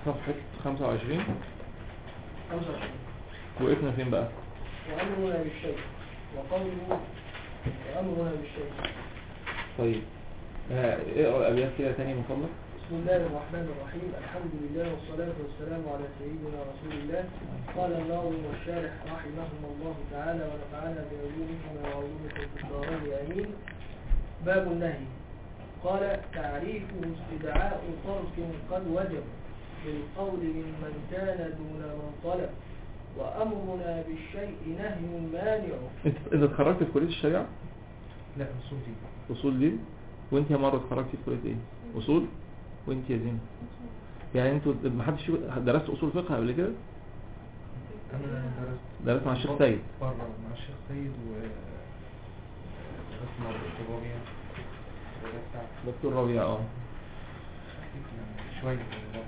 صفحة 25 25 وقفنا فين بقى وأمرنا بالشيء وقوله وأمرنا بالشيء طيب آه، اقرا الابيات كده تاني من فضلك بسم الله الرحمن الرحيم الحمد لله والصلاة والسلام على سيدنا رسول الله قال الناظم والشارح رحمهم الله تعالى ونفعنا بعلومكم وعلومكم في الدارين آمين باب النهي قال تعريفه استدعاء ترك قد وجب بالقول ممن كان دون من طلب وأمرنا بالشيء نهي مانع انت انت اتخرجت في كلية الشريعة لا اصول دي اصول دين وانت يا مرة اتخرجتي في كلية ايه اصول وانت يا زين يعني انتوا ما حدش فيكم درست اصول فقه قبل كده انا درست درست مع الشيخ سيد بره مع الشيخ سيد و درست مع الدكتور ربيع درست على- دكتور ربيع اه يعني شوية بالظبط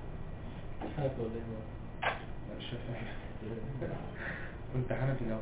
لا الشافعي كنت حنفي الأول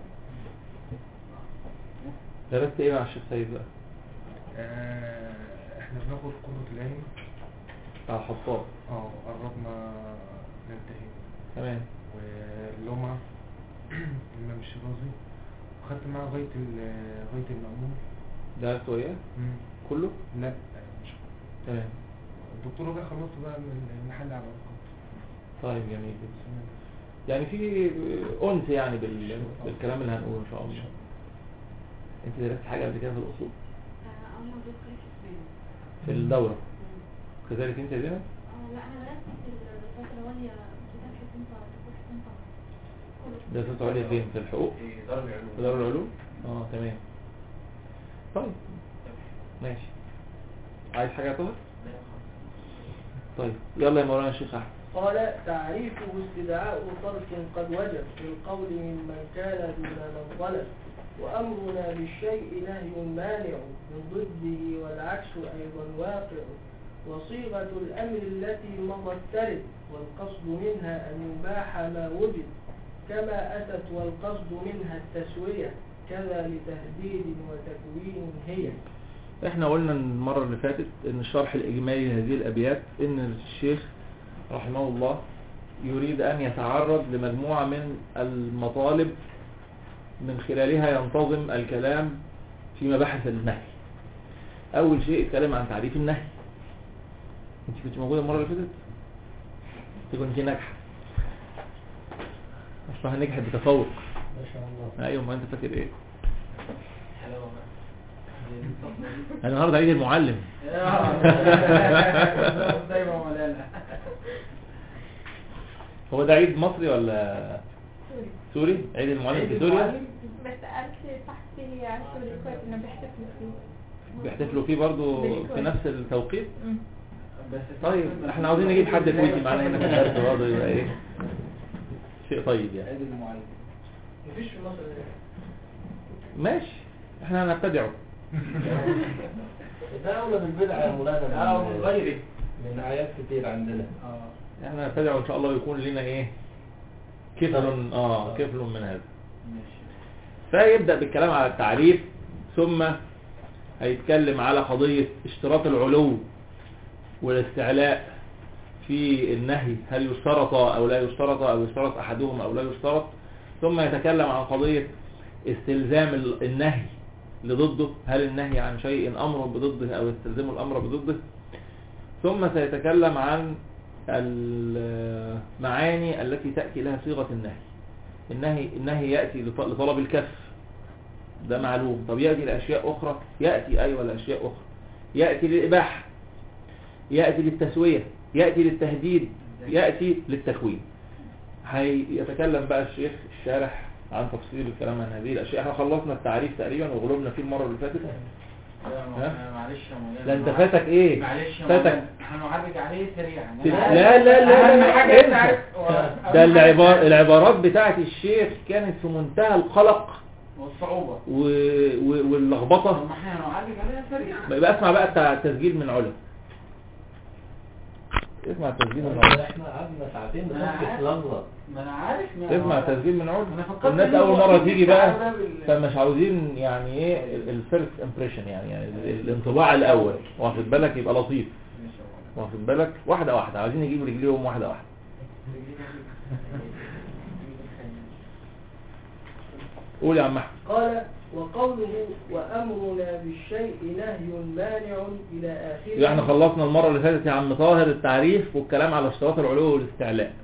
درست ايه مع الشيخ سيد بقى آه، احنا بناخد قرة العين بتاع الحطاب اه قربنا ننتهي تمام واللمعة الإمام الشيرازي وخدت معاه غاية ال- غاية المأمون درسته ايه كله لا آه، مش تمام الدكتور ربيع خلصت بقى من المحل على الأرقام طيب جميل جدا يعني في انس يعني بال... بالكلام اللي هنقوله ان شاء الله انت درست حاجه قبل كده في الاصول أنا دكتور كسبان في الدوره كذلك انت يا زينب اه لا أنا درست في الفترة الأولى كتاب حسين طه دكتور حسين طه درست عليا فين في الحقوق في دار العلوم في دار العلوم اه تمام طيب ماشي عايز حاجه يا طه طيب يلا يا مولانا الشيخ احمد قال تعريفه استدعاء ترك قد وجب في القول ممن كان دون من طلب وأمرنا بالشيء نهي مانع من ضده والعكس أيضا واقع وصيغة الأمر التي مضت ترد والقصد منها أن يباح ما وجد كما أتت والقصد منها التسوية كذا لتهديد وتكوين هي احنا قلنا المرة اللي فاتت ان الشرح الاجمالي لهذه الابيات ان الشيخ رحمه الله يريد ان يتعرض لمجموعة من المطالب من خلالها ينتظم الكلام في مباحث النهي اول شيء اتكلم عن تعريف النهي انت كنت موجودة المرة اللي فاتت انت كنت ناجحة اصلها نجحت بتفوق ما شاء الله ايوه ما انت فاكر ايه حلاوة انا النهارده عيد المعلم زي ما مولانا هو ده عيد مصري ولا سوري عيد المعلم في سوريا بس قالت صاحبتي على سوري كويس إنه بيحتفلوا فيه بيحتفلوا فيه برضو في نفس التوقيت أمم. بس طيب احنا عاوزين نجيب حد كويتي معانا هنا في الدرس برضه يبقى ايه شيء طيب يعني عيد المعلم مفيش في مصر ده. ماشي احنا هنبتدعه ده أولى بالبدع يا مولانا اه من غيره من آيات كتير عندنا احنا هنبتدعه ان شاء الله ويكون لنا ايه كفل اه كفل من هذا ماشي فيبدأ بالكلام على التعريف ثم هيتكلم على قضية اشتراط العلو والاستعلاء في النهي هل يشترط او لا يشترط او يشترط احدهما او لا يشترط ثم يتكلم عن قضية استلزام ال- النهي لضده هل النهي عن شيء امر بضده او يستلزم الامر بضده ثم سيتكلم عن المعاني التي تأتي لها صيغة النهي النهي النهي يأتي لط- لطلب الكف ده معلوم طب يأتي لأشياء أخرى يأتي أيوة لأشياء أخرى يأتي للإباحة يأتي للتسوية يأتي للتهديد يأتي للتكوين هيتكلم بقى الشيخ الشارح عن تفصيل الكلام عن هذه الأشياء احنا خلصنا التعريف تقريبا وغلبنا فيه المرة اللي فاتت ها؟ معلش يا مولانا لا انت فاتك ايه معلش يا فاتك مولانا هنعرج عليه سريعا لا لا لا لا, أهم لا حاجة انت. تعرف ده العبار العبارات بتاعت الشيخ كانت في منتهى القلق والصعوبة و... و... واللخبطة طب ما احنا هنعرج عليها سريعا يبقى اسمع بقى بتاع التسجيل من علا اسمع التسجيل من علا احنا قعدنا ساعتين ما أنا بنفكس عارف. لفظة ما انا عارف ما اسمع هو- التسجيل من علا أنا فكرت الناس إن اول هو مرة في تيجي بتاع بقى ده بال- فمش عاوزين يعني ايه الفيرست امبريشن يعني يعني ال- الانطباع الاول واخد بالك يبقى لطيف ماشي يا مولانا. واخد بالك واحدة واحدة عايزين نجيب رجليهم واحدة واحدة قول يا عم احمد قال وقوله وأمرنا بالشيء نهي مانع إلى آخره يبقى احنا خلصنا المرة اللي فاتت يا عم طاهر التعريف والكلام على اشتراط العلو والاستعلاء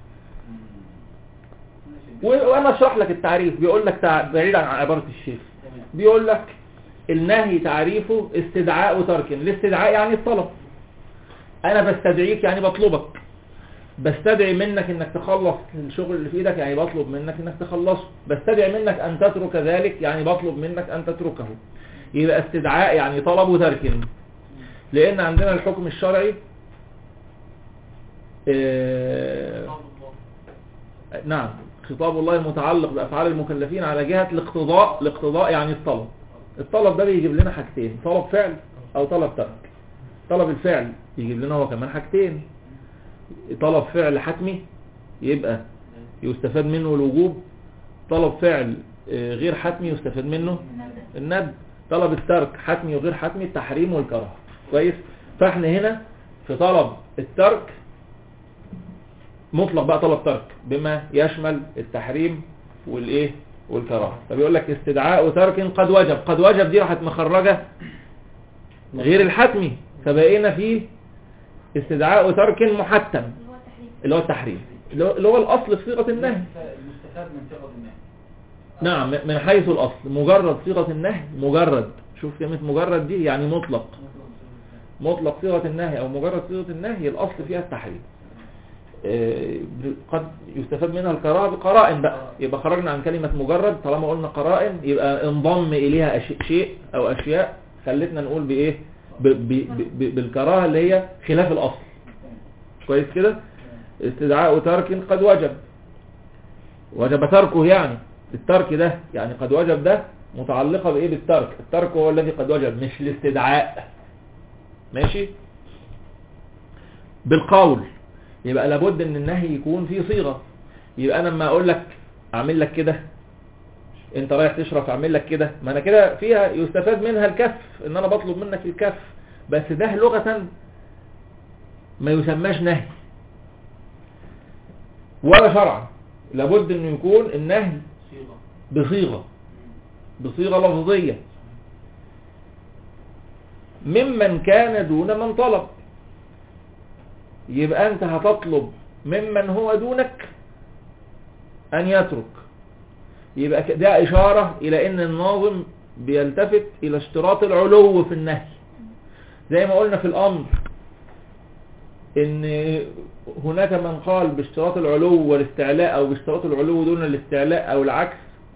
و- وانا اشرح لك التعريف بيقول لك تع... بعيد عن عبارة الشيخ بيقول لك النهي تعريفه استدعاء وترك الاستدعاء يعني الطلب انا بستدعيك يعني بطلبك بستدعي منك انك تخلص الشغل اللي في ايدك يعني بطلب منك انك تخلصه بستدعي منك ان تترك ذلك يعني بطلب منك ان تتركه يبقى استدعاء يعني طلب وترك لان عندنا الحكم الشرعي آه، نعم خطاب الله متعلق بأفعال المكلفين على جهة الاقتضاء الاقتضاء يعني الطلب الطلب ده بيجيب لنا حاجتين طلب فعل او طلب ترك طلب الفعل يجيب لنا هو كمان حاجتين طلب فعل حتمي يبقى يستفاد منه الوجوب طلب فعل آه، غير حتمي يستفاد منه الندب طلب الترك حتمي وغير حتمي التحريم والكراهه كويس فاحنا هنا في طلب الترك مطلق بقى طلب ترك بما يشمل التحريم والايه والكراهه فبيقول لك استدعاء ترك قد وجب قد وجب دي راحت مخرجه غير الحتمي فبقينا فيه استدعاء ترك محتم اللي هو التحريم اللي هو التحريم اللي هو- اللي هو الاصل في صيغه النهي يستفاد من صيغة النهي نعم من حيث الاصل مجرد صيغه النهي مجرد شوف كلمه مجرد دي يعني مطلق مطلق صيغه النهي او مجرد صيغه النهي الاصل فيها التحريم آه، قد يستفاد منها الكراهه بقرائن بقى يبقى خرجنا عن كلمه مجرد طالما قلنا قرائن يبقى انضم اليها أش- شيء او اشياء خلتنا نقول بايه ب- ب- ب- بالكراهه اللي هي خلاف الاصل كويس كده استدعاء ترك قد وجب وجب تركه يعني الترك ده يعني قد وجب ده متعلقة بإيه بالترك الترك هو الذي قد وجب مش الاستدعاء ماشي بالقول يبقى لابد ان النهي يكون فيه صيغة يبقى انا لما اقول لك اعمل لك كده انت رايح تشرب اعمل لك كده ما انا كده فيها يستفاد منها الكف ان انا بطلب منك الكف بس ده لغة ما يسماش نهي ولا شرعا لابد انه يكون النهي صيغة بصيغة بصيغة لفظية ممن كان دون من طلب يبقى انت هتطلب ممن هو دونك ان يترك يبقى ك- ده اشارة الى ان الناظم بيلتفت الى اشتراط العلو في النهي زي ما قلنا في الامر ان هناك من قال باشتراط العلو والاستعلاء او باشتراط العلو دون الاستعلاء او العكس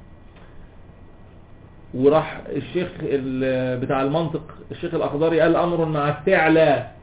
وراح الشيخ ال- بتاع المنطق الشيخ الاخضري قال امر مع استعلاء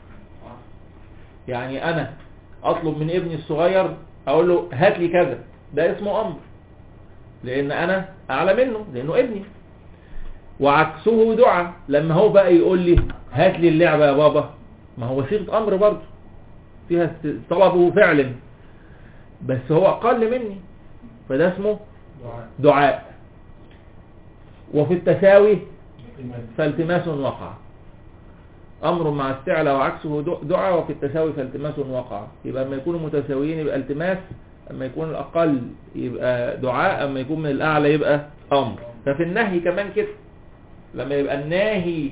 يعني انا اطلب من ابني الصغير اقول له هات لي كذا ده اسمه امر لان انا اعلى منه لانه ابني وعكسه دعاء لما هو بقى يقول لي هات لي اللعبة يا بابا ما هو صيغة امر برضه فيها است- طلبه فعل بس هو اقل مني فده اسمه دعاء دعاء وفي التساوي فالتماس وقع امر مع استعلى وعكسه دع- دعاء وفي التساوي فالتماس وقع يبقى اما يكونوا متساويين يبقى التماس اما يكون الاقل يبقى دعاء اما يكون من الاعلى يبقى امر ففي النهي كمان كده لما يبقى الناهي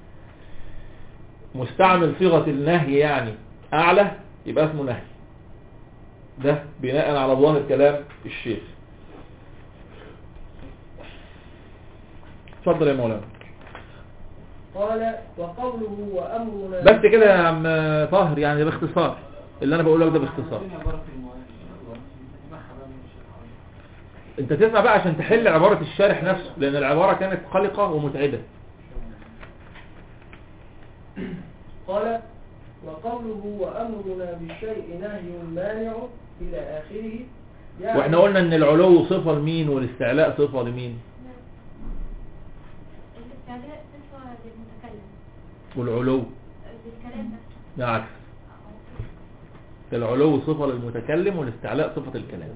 مستعمل صيغة النهي يعني اعلى يبقى اسمه نهي ده بناء على ظاهر كلام الشيخ اتفضل يا مولانا قال وقوله وأمرنا بس كده يا عم طاهر يعني باختصار اللي انا بقوله لك ده باختصار انت تسمع بقى عشان تحل عبارة الشارح نفسه لان العبارة كانت قلقة ومتعبة قال وقوله وأمرنا بالشيء نهي مانع إلى آخره يعني واحنا قلنا ان العلو صفة لمين والاستعلاء صفة لمين الاستعلاء صفة للمتكلم والعلو بالكلام نفسه ده عكس العلو صفة للمتكلم والاستعلاء صفة الكلام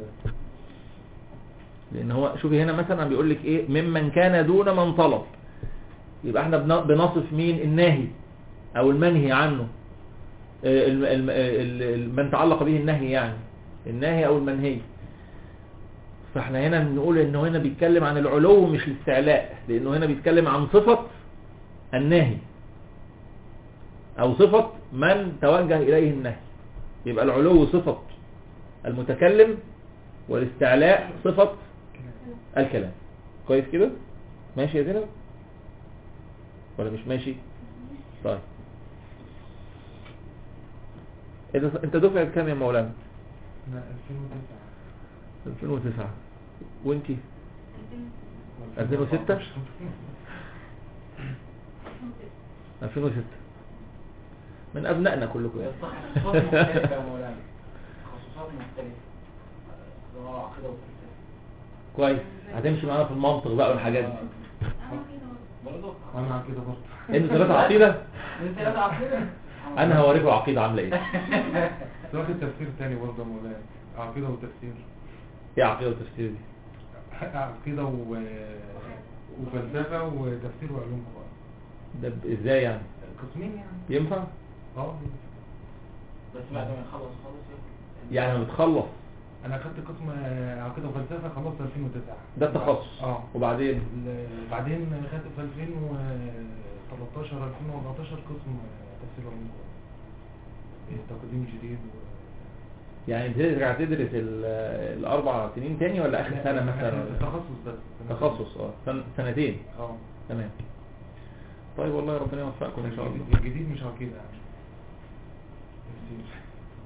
لان هو شوفي هنا مثلا بيقول لك ايه ممن كان دون من طلب يبقى احنا بن- بنصف مين الناهي او المنهي عنه آه، الم- الم- ال- ال- من تعلق به النهي يعني الناهي او المنهي فاحنا هنا بنقول انه هنا بيتكلم عن العلو مش الاستعلاء لانه هنا بيتكلم عن صفة الناهي او صفة من توجه اليه النهي يبقى العلو صفة المتكلم والاستعلاء صفة الكلام كويس كده ماشي يا زينب ولا مش ماشي طيب إذا- انت دفعة كام يا مولانا لا 2009 2009 وانتي 2006 2006 من ابنائنا كلكم يعني تخصصات مختلفة يا مولانا تخصصات مختلفة اللي هو عقيدة وفلسفة كويس هتمشي معانا في المنطق بقى والحاجات دي انا كده برضه. برضه وانا كده برضه انتوا ثلاثة عقيدة انت ثلاثة عقيدة انا هوريكم العقيدة عاملة ايه بس واخد تفسير تاني برضه يا مولانا عقيدة وتفسير ايه عقيدة التفسير دي عقيدة و... وفلسفة وتفسير وعلوم قرآن ده ب- ازاي يعني قسمين يعني ينفع اه بس بعد ما يخلص خالص ياخد يعني لما بتخلص انا خدت قسم عقيدة وفلسفة خلصت 2009 ده التخصص اه وبعدين ال- بعدين خدت في 2013 2014 قسم تفسير وعلوم قرآن تقديم جديد و... يعني بترجع تدرس ال- الاربع سنين تاني ولا اخر سنة مثلا التخصص بس تخصص اه سن- سنتين اه تمام طيب والله ربنا يوفقكم ان شاء الله الجديد- الجديد مش عقيدة يعني تفسير.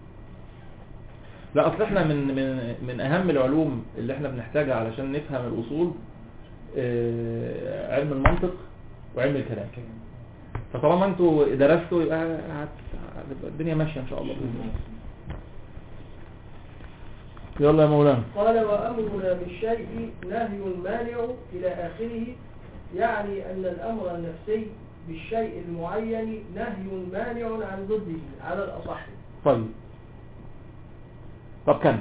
لا اصل احنا من من من اهم العلوم اللي احنا بنحتاجها علشان نفهم الاصول آه، علم المنطق وعلم الكلام كلام. فطالما انتوا درستوا يبقى هت- هتبقى الدنيا ماشيه ان شاء الله باذن الله يلا يا مولانا قال وأمرنا بالشيء نهي مانع إلى آخره يعني أن الأمر النفسي بالشيء المعين نهي مانع عن ضده على الأصح طيب طب كمل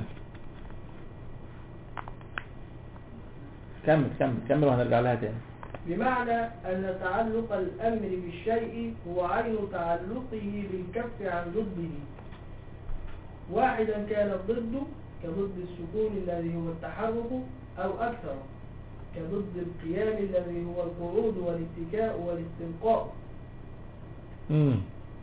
كمل كمل كمل وهنرجع لها تاني بمعنى أن تعلق الأمر بالشيء هو عين تعلقه بالكف عن ضده واحدا كان ضده كضد السكون الذي هو التحرك أو أكثر كضد القيام الذي هو القعود والاتكاء والاستلقاء امم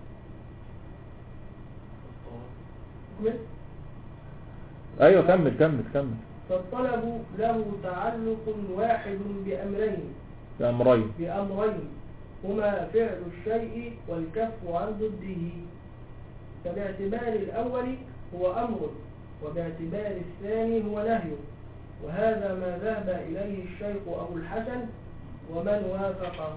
مثل ايوه كمل كمل كمل فالطلب له تعلق واحد بأمرين بأمرين بأمرين هما فعل الشيء والكف عن ضده فباعتبار الأول هو أمر وباعتبار الثاني هو نهي وهذا ما ذهب إليه الشيخ أبو الحسن ومن وافقه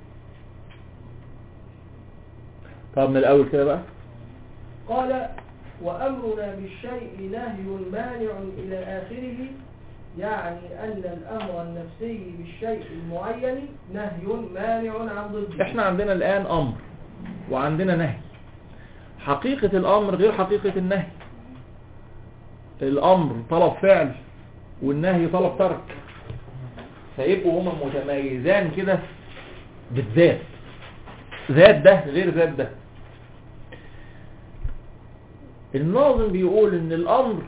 طب من الاول كده بقى قال وأمرنا بالشيء نهي مانع إلى آخره يعني أن الأمر النفسي بالشيء المعين نهي مانع عن ضده احنا عندنا الان امر وعندنا نهي حقيقة الامر غير حقيقة النهي الامر طلب فعل والنهي طلب ترك فيبقوا هما متميزان كده بالذات ذات ده غير ذات ده الناظم بيقول ان الامر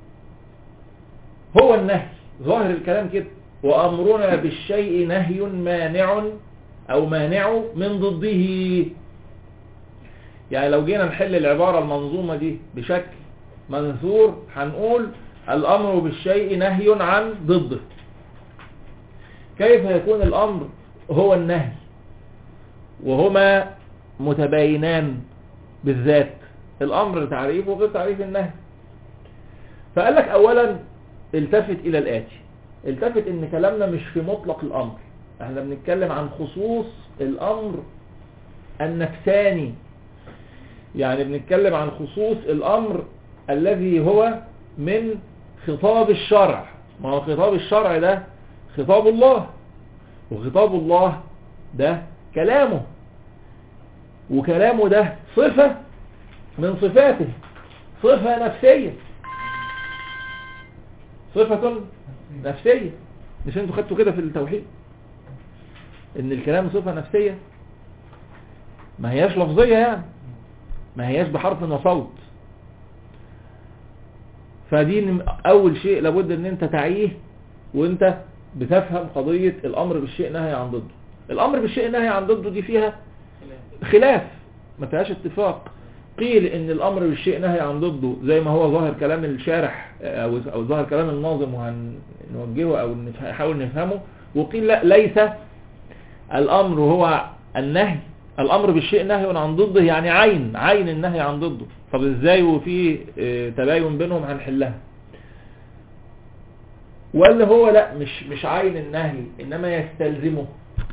هو النهي ظاهر الكلام كده وامرنا بالشيء نهي مانع او مانع من ضده يعني لو جينا نحل العبارة المنظومة دي بشكل منثور هنقول الامر بالشيء نهي عن ضده كيف يكون الامر هو النهي وهما متباينان بالذات الامر تعريفه غير تعريف النهي فقال لك اولا التفت الى الاتي التفت ان كلامنا مش في مطلق الامر احنا بنتكلم عن خصوص الامر النفساني يعني بنتكلم عن خصوص الامر الذي هو من خطاب الشرع ما هو خطاب الشرع ده خطاب الله وخطاب الله ده كلامه وكلامه ده صفة من صفاته صفة نفسية صفة نفسية مش انتوا خدتوا كده في التوحيد ان الكلام صفة نفسية ما هياش لفظية يعني ما هياش بحرف وصوت فدي نم- اول شيء لابد ان انت تعيه وانت بتفهم قضية الامر بالشيء نهي عن ضده الامر بالشيء نهي عن ضده دي فيها خلاف ما فيهاش اتفاق قيل ان الامر بالشيء نهي عن ضده زي ما هو ظاهر كلام الشارح او او ظاهر كلام الناظم وهنوجهه او نف- نحاول نفهمه وقيل لا ليس الامر هو النهي الامر بالشيء نهي عن ضده يعني عين عين النهي عن ضده طب ازاي وفي اه، تباين بينهم هنحلها ولا هو لا مش مش عين النهي انما يستلزمه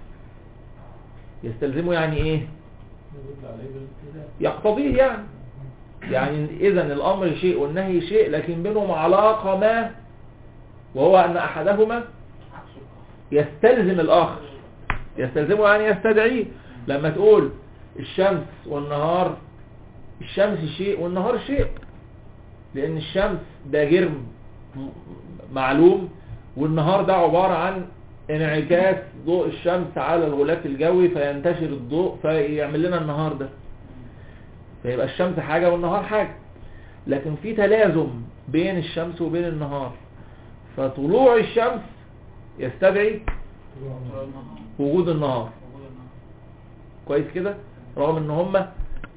يستلزمه يعني ايه يدل عليه بالالتزام يقتضيه يعني يعني اذا الامر شيء والنهي شيء لكن بينهم علاقة ما وهو ان احدهما يستلزم الاخر يستلزمه يعني يستدعيه لما تقول الشمس والنهار الشمس شيء والنهار شيء لان الشمس ده جرم م- معلوم والنهار ده عبارة عن انعكاس ضوء الشمس على الغلاف الجوي فينتشر الضوء فيعمل لنا النهار ده فيبقى الشمس حاجة والنهار حاجة لكن في تلازم بين الشمس وبين النهار فطلوع الشمس يستدعي وجود النهار كويس كده رغم ان هما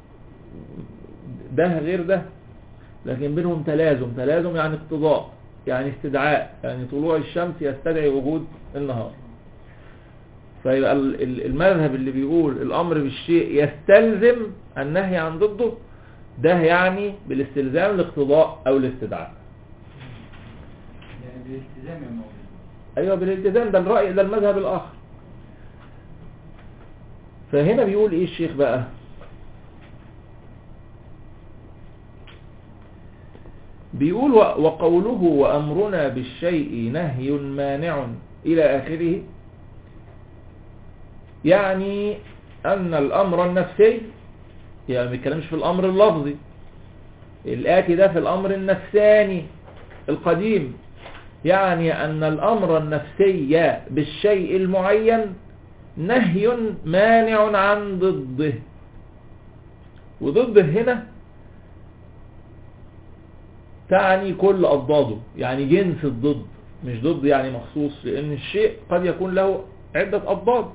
ده غير ده لكن بينهم تلازم تلازم يعني اقتضاء يعني استدعاء يعني طلوع الشمس يستدعي وجود النهار فيبقى ال- ال- المذهب اللي بيقول الامر بالشيء يستلزم النهي عن ضده ده يعني بالاستلزام الاقتضاء او الاستدعاء يعني بالالتزام يا مولانا ايوه بالالتزام ده الرأي ده المذهب الاخر فهنا بيقول ايه الشيخ بقى بيقول و- وقوله وأمرنا بالشيء نهي مانع إلى آخره يعني أن الأمر النفسي يعني ما بيتكلمش في الأمر اللفظي الآتي ده في الأمر النفساني القديم يعني أن الأمر النفسي بالشيء المعين نهي مانع عن ضده وضده هنا تعني كل أضداده يعني جنس الضد مش ضد يعني مخصوص لأن الشيء قد يكون له عدة أضداد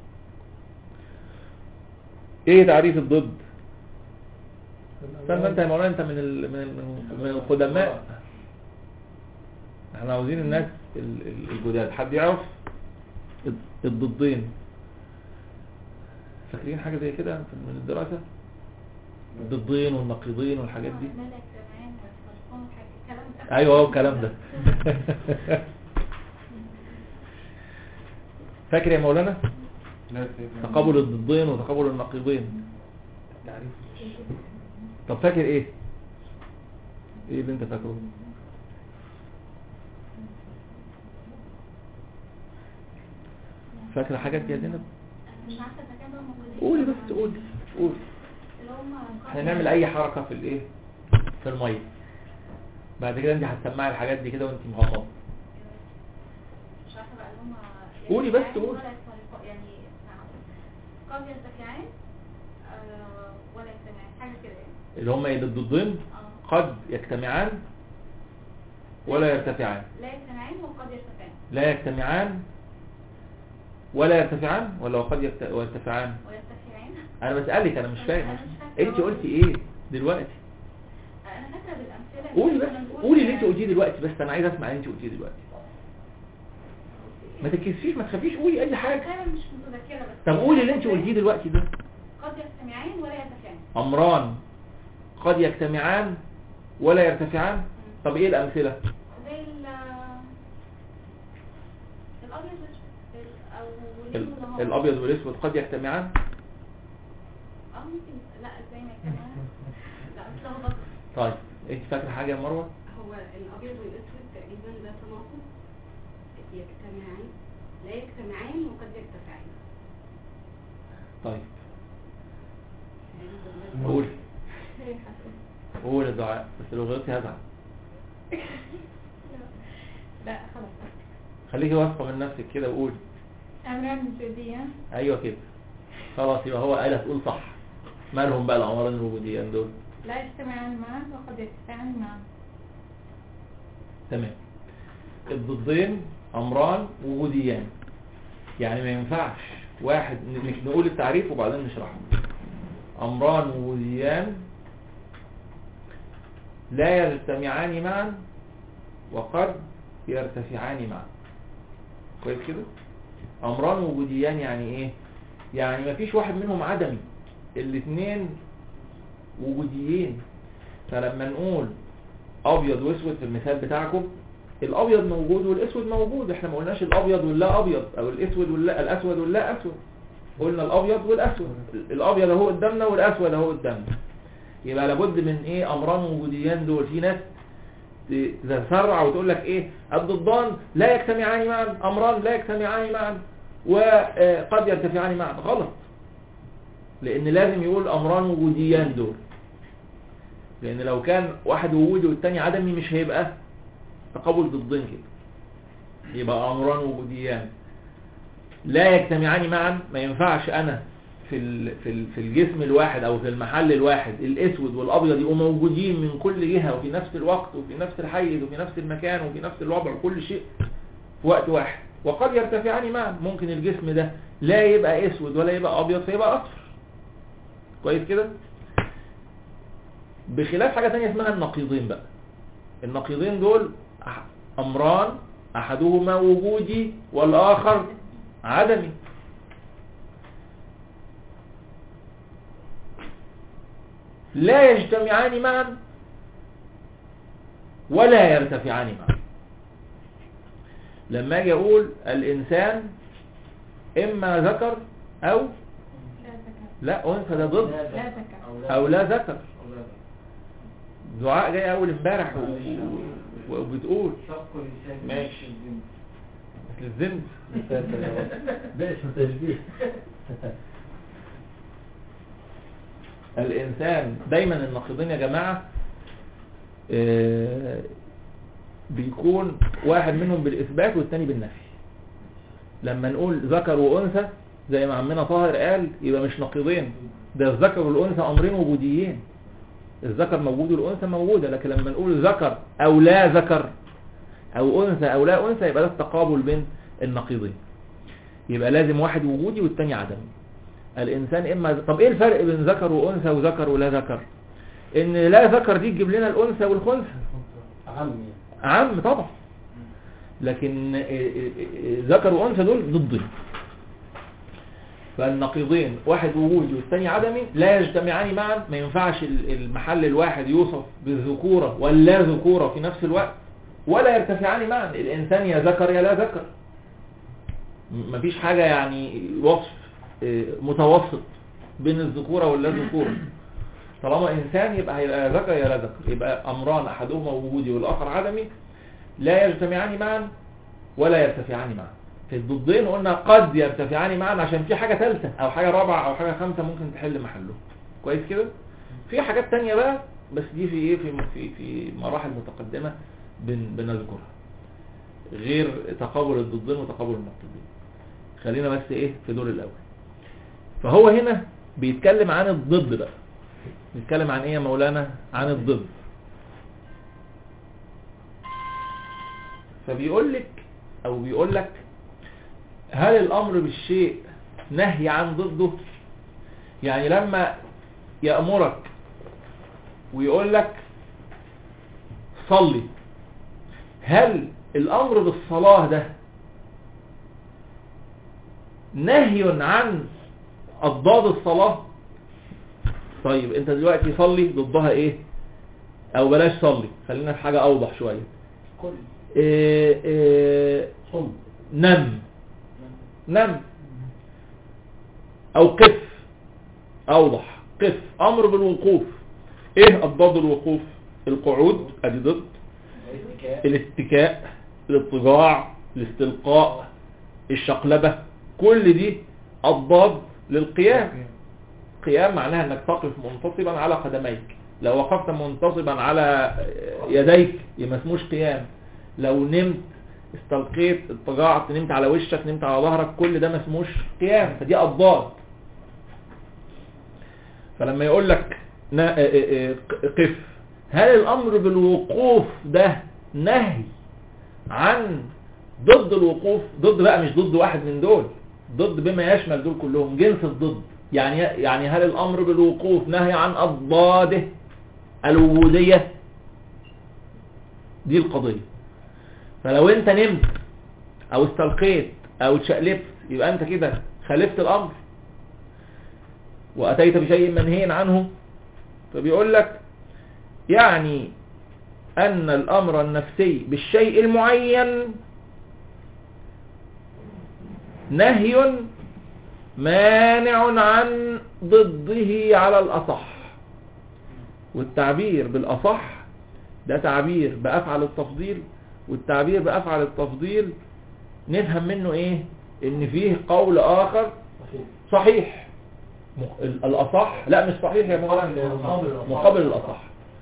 ايه تعريف الضد استنى انت يا مولانا انت من ال... من ال... من القدماء احنا عاوزين الناس ال- ال- الجداد حد يعرف الضدين فاكرين حاجة زي كده في- من الدراسة الضدين والنقيضين والحاجات دي ملك زمان والخلقان حاجة الكلام ده ايوه هو الكلام ده فاكر يا مولانا لا سيدنا تقابل الضدين وتقابل النقيضين تعريف طب فاكر ايه ايه اللي انت فاكره فاكره حاجات يا زينب مش عارفة إذا كان بقى موجودين قولي ولا بس قولي قولي اللي هم احنا نعمل اي حركة في الايه في المية بعد كده انت هتسمعي الحاجات دي كده وانت مغمضة مش عارفة بقى اللي هم قولي بس يرتفعان قولي. ولا يختلفان يعني نعم. قد يرتفعان آه، ولا يجتمعان حاجة كده يعني اللي هم الضدين اه قد يجتمعان ولا يرتفعان لا يجتمعان وقد يرتفعان لا يجتمعان ولا يرتفعان ولا وقد يرت- يرتفعان ويرتفعان انا بسألك انا مش فاهم أنا مش فاكرة. انت قلتي ايه دلوقتي انا فاكرة بالامثلة قولي اللي بس كنا بنقول- قولي اللي انت قلتيه دلوقتي بس انا عايز اسمع اللي انت قلتيه دلوقتي ما تتكسفيش ما تخافيش قولي اي حاجة فعلا مش متذكرة بس طب قولي اللي انت قلتيه دلوقتي ده قد يجتمعان ولا يرتفعان امران قد يجتمعان ولا يرتفعان طب ايه الامثلة زي ال الابيض والاسود ال- او ال- الليل والنهار الابيض والاسود قد يجتمعان اه ممكن لا ازاي ما يجتمعان لا اتلخبطت طيب انت فاكره حاجة يا مروة هو الأبيض والأسود تقريبا ده تناقض يجتمعان لا يجتمعان وقد يرتفعان طيب يعني ده- قول قول الدعاء بس لو غلطتي هزعل لا خلاص خليكي واثقة من نفسك كده وقولي امران جديا ايوه كده خلاص يبقى هو قال تقول صح مالهم بقى الامران الوجوديان دول لا يجتمعان معا وقد يجتمعان معا تمام الضدين امران وجوديان يعني ما ينفعش واحد ن- نقول التعريف وبعدين نشرحه امران وجوديان لا يجتمعان معا وقد يرتفعان معا كويس كده امران وجوديان يعني ايه يعني ما فيش واحد منهم عدمي الاثنين وجوديين فلما نقول ابيض واسود في المثال بتاعكم الابيض موجود والاسود موجود احنا ما قلناش الابيض واللا ابيض او الاسود واللا الاسود واللا اسود قلنا الابيض والاسود الابيض اهو قدامنا والاسود اهو قدامنا يبقى لابد من ايه امران وجوديان دول في ناس ت- تتسرع وتقول لك ايه الضدان لا يجتمعان معا امران لا يجتمعان معا وقد يرتفعان معا غلط لان لازم يقول امران وجوديان دول لان لو كان واحد وجودي والتاني عدمي مش هيبقى تقابل ضدين كده يبقى امران وجوديان لا يجتمعان معا ما ينفعش انا في ال- في ال- في الجسم الواحد او في المحل الواحد الاسود والابيض يبقوا موجودين من كل جهه وفي نفس الوقت وفي نفس الحيز وفي نفس المكان وفي نفس الوضع وكل شيء في وقت واحد وقد يرتفعان معا ممكن الجسم ده لا يبقى اسود ولا يبقى ابيض فيبقى اصفر كويس كده بخلاف حاجة تانية اسمها النقيضين بقى النقيضين دول أح- أمران أحدهما وجودي والآخر عدمي لا يجتمعان معا ولا يرتفعان معا لما اجي اقول الانسان اما ذكر او لا ذكر لا انثى ده ضد لا ذكر او لا ذكر أو لا ذكر. دعاء جاي اول امبارح و- و- وبتقول شق لسان ماشي. الجن. مثل الزند ده اسمه تشبيه الانسان دايما النقيضين يا جماعة آه، بيكون واحد منهم بالاثبات والتاني بالنفي لما نقول ذكر وانثى زي ما عمنا طاهر قال يبقى مش نقيضين ده الذكر والانثى امرين وجوديين الذكر موجود والانثى موجودة لكن لما نقول ذكر او لا ذكر او انثى او لا انثى يبقى ده التقابل بين النقيضين يبقى لازم واحد وجودي والتاني عدمي الانسان اما طب ايه الفرق بين ذكر وانثى وذكر ولا ذكر ان لا ذكر دي تجيب لنا الانثى والخنثى عمي عم طبعا لكن إيه إيه إيه ذكر وانثى دول ضدين فالنقيضين واحد وجودي والثاني عدمي لا يجتمعان معا ما ينفعش ال- المحل الواحد يوصف بالذكورة ولا ذكورة في نفس الوقت ولا يرتفعان معا الانسان يا ذكر يا لا ذكر م- مفيش حاجة يعني وصف إيه، متوسط بين الذكورة واللا ذكورة طالما انسان يبقى هيبقى يا ذكر يا لا ذكر يبقى امران احدهما وجودي والاخر عدمي لا يجتمعان معا ولا يرتفعان معا في الضدين قلنا قد يرتفعان معا عشان في حاجة ثالثة او حاجة رابعة او حاجة خامسة ممكن تحل محله كويس كده في حاجات تانية بقى بس دي في ايه في في في مراحل متقدمة بن بنذكرها غير تقابل الضدين وتقابل النقيضين خلينا بس ايه في دول الاول فهو هنا بيتكلم عن الضد بقى بيتكلم عن ايه يا مولانا عن الضد فبيقول لك او بيقول لك هل الامر بالشيء نهي عن ضده يعني لما يأمرك ويقول لك صلي هل الامر بالصلاة ده نهي عن اضداد الصلاة طيب انت دلوقتي صلي ضدها ايه او بلاش صلي خلينا في حاجة اوضح شوية كل إيه إيه صم نم نم او قف اوضح قف امر بالوقوف ايه اضداد الوقوف القعود ادي ضد الاتكاء الاتكاء الاضطجاع الاستلقاء الشقلبة كل دي اضداد للقيام قيام معناها انك تقف منتصبا على قدميك لو وقفت منتصبا على يديك يبقى اسموش قيام لو نمت استلقيت اضطجعت نمت على وشك نمت على ظهرك كل ده ما اسموش قيام فدي اضداد فلما يقول لك نا- اه- اه- اه- قف هل الامر بالوقوف ده نهي عن ضد الوقوف ضد بقى مش ضد واحد من دول ضد بما يشمل دول كلهم جنس الضد يعني يعني هل الامر بالوقوف نهي عن اضداده الوجوديه دي القضيه فلو انت نمت او استلقيت او اتشقلبت يبقى انت كده خالفت الامر واتيت بشيء منهي عنه فبيقول لك يعني ان الامر النفسي بالشيء المعين نهي مانع عن ضده على الاصح والتعبير بالاصح ده تعبير بافعل التفضيل والتعبير بافعل التفضيل نفهم منه ايه ان فيه قول اخر صحيح م- ال- الاصح لا مش صحيح يا مولانا مقابل الاصح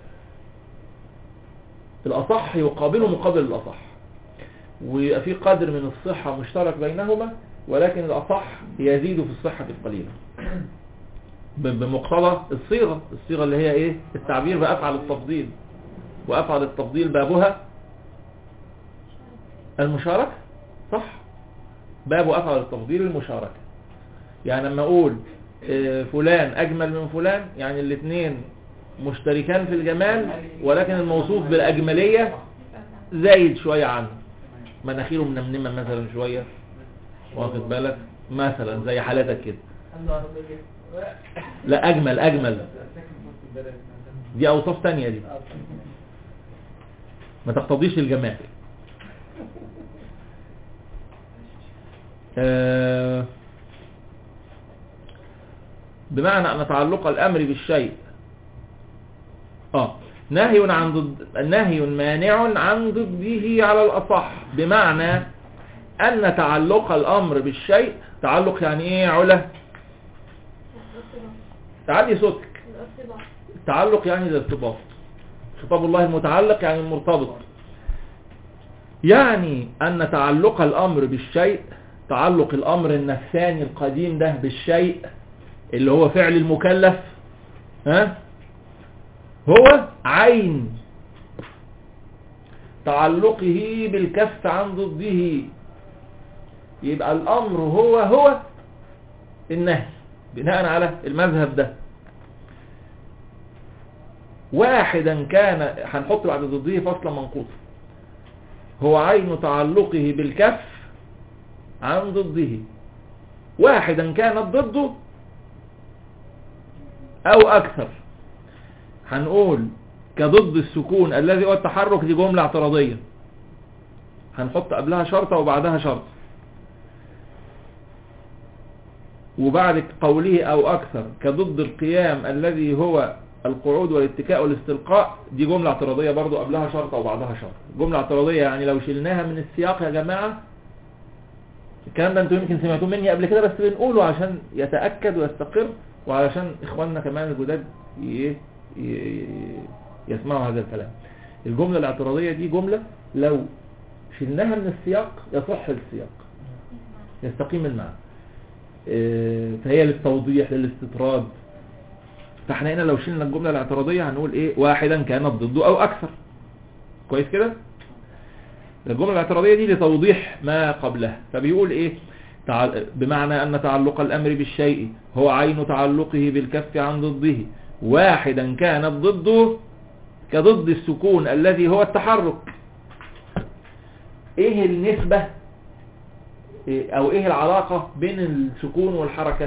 الاصح يقابله مقابل الاصح ويبقى في قدر من الصحة مشترك بينهما ولكن الاصح يزيد في الصحة القليلة ب- بمقتضى الصيغة الصيغة اللي هي ايه التعبير بافعل التفضيل وافعل التفضيل بابها المشاركة صح باب افعل التفضيل المشاركة يعني لما اقول آه، فلان اجمل من فلان يعني الاثنين مشتركان في الجمال ولكن الموصوف بالاجملية زايد شوية عنه مناخيره منمنمة مثلا شوية واخد بالك مثلا زي حالتك كده عنده عربية لا اجمل اجمل دي اوصاف تانية دي ما تقتضيش الجمال آه، بمعنى أن تعلق الأمر بالشيء آه نهي عن ضد نهي مانع عن ضده على الأصح بمعنى أن تعلق الأمر بالشيء تعلق يعني إيه يا علا الارتباط تعالي صوتك الارتباط التعلق يعني الارتباط خطاب الله المتعلق يعني المرتبط يعني أن تعلق الأمر بالشيء تعلق الأمر النفساني القديم ده بالشيء اللي هو فعل المكلف ها هو عين تعلقه بالكف عن ضده يبقى الأمر هو هو النهي بناء على المذهب ده واحدا كان هنحط بعد ضده فصلا منقوصا هو عين تعلقه بالكف عن ضده واحدا كانت ضده او اكثر هنقول كضد السكون الذي هو التحرك دي جملة اعتراضية هنحط قبلها شرطة وبعدها شرط وبعد قوله او اكثر كضد القيام الذي هو القعود والاتكاء والاستلقاء دي جملة اعتراضية برضو قبلها شرطة وبعدها شرط جملة اعتراضية يعني لو شلناها من السياق يا جماعة الكلام ده انتوا يمكن سمعتوه مني قبل كده بس بنقوله عشان يتأكد ويستقر وعلشان اخواننا كمان الجداد ي- ي- يسمعوا هذا الكلام الجملة الاعتراضية دي جملة لو شلناها من السياق يصح السياق يستقيم المعنى اه، فهي للتوضيح للاستطراد فاحنا هنا لو شلنا الجملة الاعتراضية هنقول ايه واحدا كانت ضده او اكثر كويس كده الجملة الاعتراضية دي لتوضيح ما قبلها فبيقول ايه تع- بمعنى ان تعلق الامر بالشيء هو عين تعلقه بالكف عن ضده واحدا كانت ضده كضد السكون الذي هو التحرك ايه النسبة إيه- او ايه العلاقة بين السكون والحركة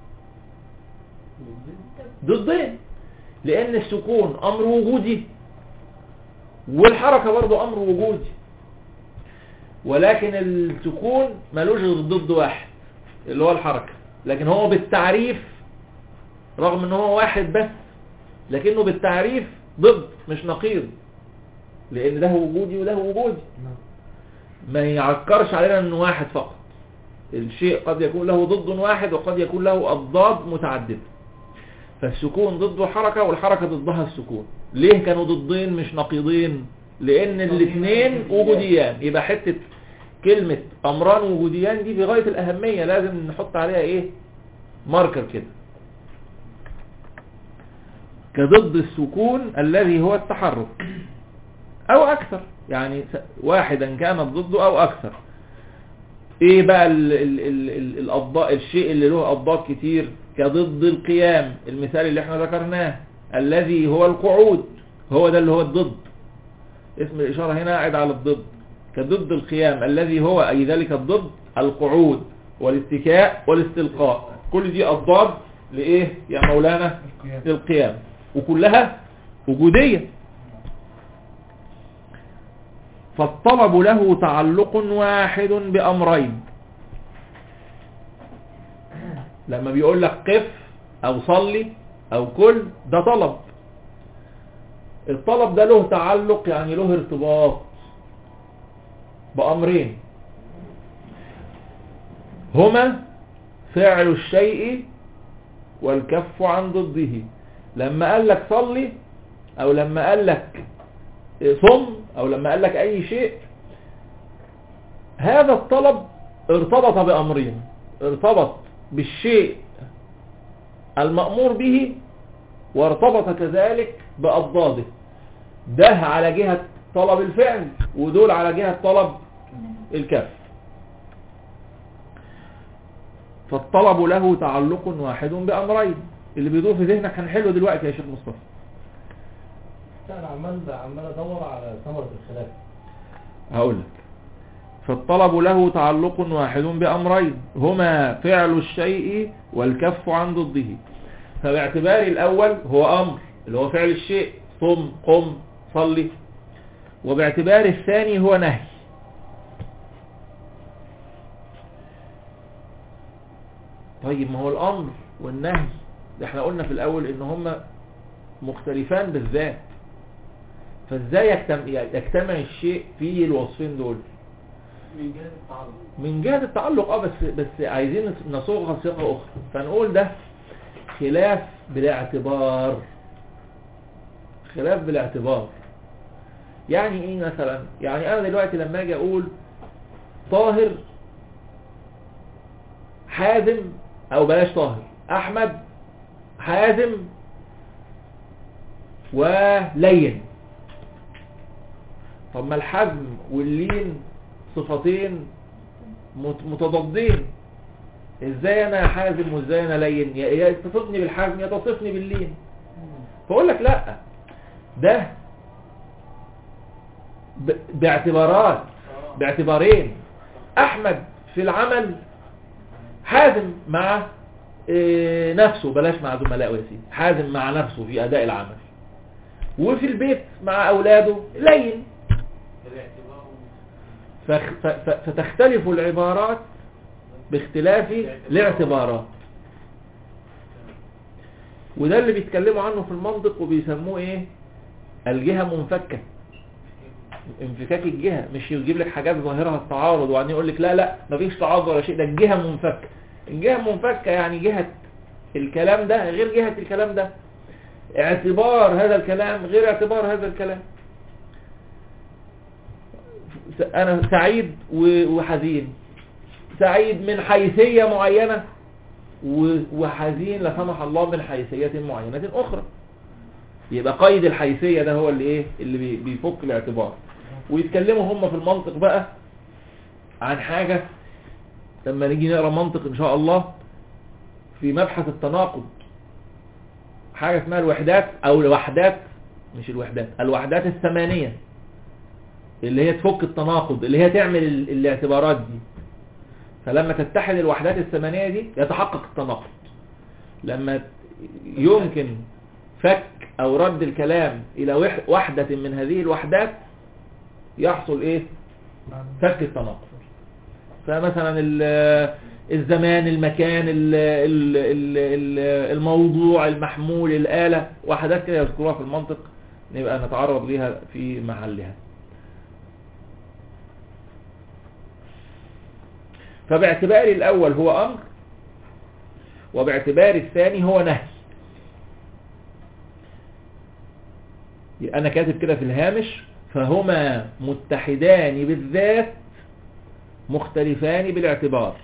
ضدين لان السكون امر وجودي والحركة برضو امر وجودي ولكن السكون ملوش غير ضد واحد اللي هو الحركة لكن هو بالتعريف رغم ان هو واحد بس لكنه بالتعريف ضد مش نقيض لان ده وجودي وده وجودي ما يعكرش علينا انه واحد فقط الشيء قد يكون له ضد واحد وقد يكون له اضداد متعددة فالسكون ضده حركة والحركة ضدها السكون ليه كانوا ضدين مش نقيضين لان الاثنين وجوديان يبقى حتة كلمة امران وجوديان دي في غاية الاهمية لازم نحط عليها ايه ماركر كده كضد السكون الذي هو التحرك او اكثر يعني س- واحدا كانت ضده او اكثر ايه بقى ال ال ال ال الاضداد الشيء اللي له اضداد كتير كضد القيام المثال اللي احنا ذكرناه الذي هو القعود هو ده اللي هو الضد اسم الاشارة هنا قاعد على الضد كضد القيام الذي هو اي ذلك الضد القعود والاتكاء والاستلقاء كل دي اضداد لايه يا مولانا القيام للقيام وكلها وجودية فالطلب له تعلق واحد بأمرين لما بيقول لك قف أو صلي أو كل ده طلب الطلب ده له تعلق يعني له ارتباط بأمرين هما فعل الشيء والكف عن ضده لما قال لك صلي او لما قال لك صم او لما قال لك اي شيء هذا الطلب ارتبط بامرين ارتبط بالشيء المأمور به وارتبط كذلك بأضداده ده على جهة طلب الفعل ودول على جهة طلب الكف فالطلب له تعلق واحد بأمرين اللي بيدور في ذهنك هنحله دلوقتي يا شيخ مصطفى انا عمال عمال ادور على ثمرة الخلاف هقول لك فالطلب له تعلق واحد بأمرين هما فعل الشيء والكف عن ضده فباعتبار الأول هو أمر اللي هو فعل الشيء صم قم صلي وباعتبار الثاني هو نهي طيب ما هو الأمر والنهي ده احنا قلنا في الأول ان هما مختلفان بالذات فازاي يجتمع, يجتمع الشيء في الوصفين دول من جهة التعلق من جهة التعلق اه بس بس عايزين نصوغها صيغة اخرى فنقول ده خلاف بالاعتبار خلاف بالاعتبار يعني ايه مثلا يعني انا دلوقتي لما اجي اقول طاهر حازم او بلاش طاهر احمد حازم ولين طب ما الحزم واللين صفتين مت- متضادين ازاي انا حازم وازاي انا لين يا يا تصفني بالحزم يا تصفني باللين فاقول لك لا ده ب- باعتبارات باعتبارين احمد في العمل حازم مع إيه، نفسه بلاش مع زملائه يا سيدي حازم مع نفسه في اداء العمل وفي البيت مع اولاده لين بالاعتبار فخ- ف- ف- فتختلف العبارات باختلاف الاعتبارات وده اللي بيتكلموا عنه في المنطق وبيسموه ايه الجهة منفكة انفكاك الجهة مش يجيب لك حاجات ظاهرها التعارض وبعدين يقول لك لا لا مفيش تعارض ولا شيء ده الجهة منفكة الجهة منفكة يعني جهة الكلام ده غير جهة الكلام ده اعتبار هذا الكلام غير اعتبار هذا الكلام انا سعيد و- وحزين سعيد من حيثية معينة و- وحزين لا سمح الله من حيثية معينة اخرى يبقى قيد الحيثية ده هو اللي ايه اللي بي- بيفك الاعتبار ويتكلموا هم في المنطق بقى عن حاجة لما نيجي نقرا منطق ان شاء الله في مبحث التناقض حاجة اسمها الوحدات او الوحدات مش الوحدات الوحدات الثمانية اللي هي تفك التناقض اللي هي تعمل ال- الاعتبارات دي فلما تتحد الوحدات الثمانية دي يتحقق التناقض لما يمكن فك او رد الكلام الى وح- وحدة من هذه الوحدات يحصل ايه فك التناقض فمثلا ال- الزمان المكان ال- ال- ال- ال- الموضوع المحمول الآلة وحدات كده يذكروها في المنطق نبقى نتعرض ليها في محلها فباعتبار الأول هو أمر وباعتبار الثاني هو نهي أنا كاتب كده في الهامش فهما متحدان بالذات مختلفان بالاعتبار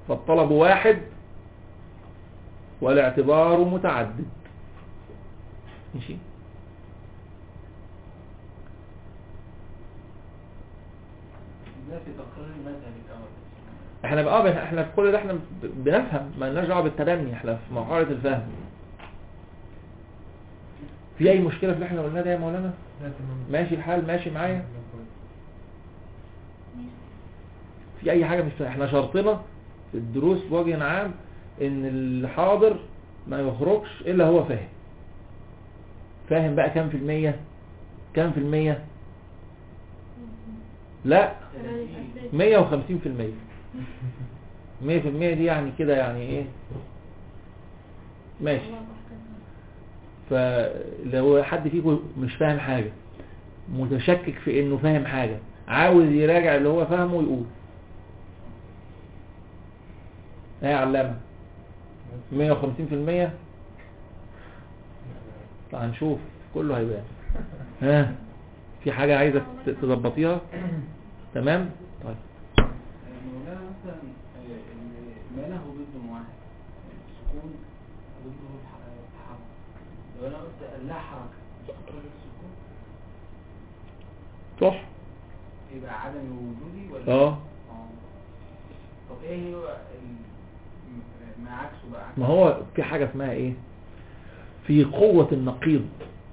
فالطلب واحد والاعتبار متعدد ماشي ده في تقرير المذهب الأول احنا بقى احنا في كل ده احنا ب- بنفهم ما لناش دعوه بالتبني احنا في مرحله الفهم في اي مشكله في اللي احنا قلناه ده يا مولانا لا تمام ماشي الحال ماشي معايا لا، كويس. في اي حاجه مش فاهم. احنا شرطنا في الدروس بوجه عام ان الحاضر ما يخرجش الا هو فاهم فاهم بقى كام في المية كام في المية لا مية وخمسين في المية مية في المية دي يعني كده يعني ايه ماشي فلو حد فيكم مش فاهم حاجة متشكك في انه فاهم حاجة عاوز يراجع اللي هو فاهمه ويقول ايه يا علامة مية وخمسين في المية هنشوف كله هيبان ها في حاجة عايزة ت- تظبطيها تمام طيب مولانا مثلا آه، ال- ما له ضد واحد السكون ضده الح- التحرك لو انا قلت لا حركة مش هتقول السكون صح يبقى عدم وجودي ولا اه آه. طب ايه هو ال- م- ما عكسه بقى عكس ما هو في حاجة اسمها ايه في قوة النقيض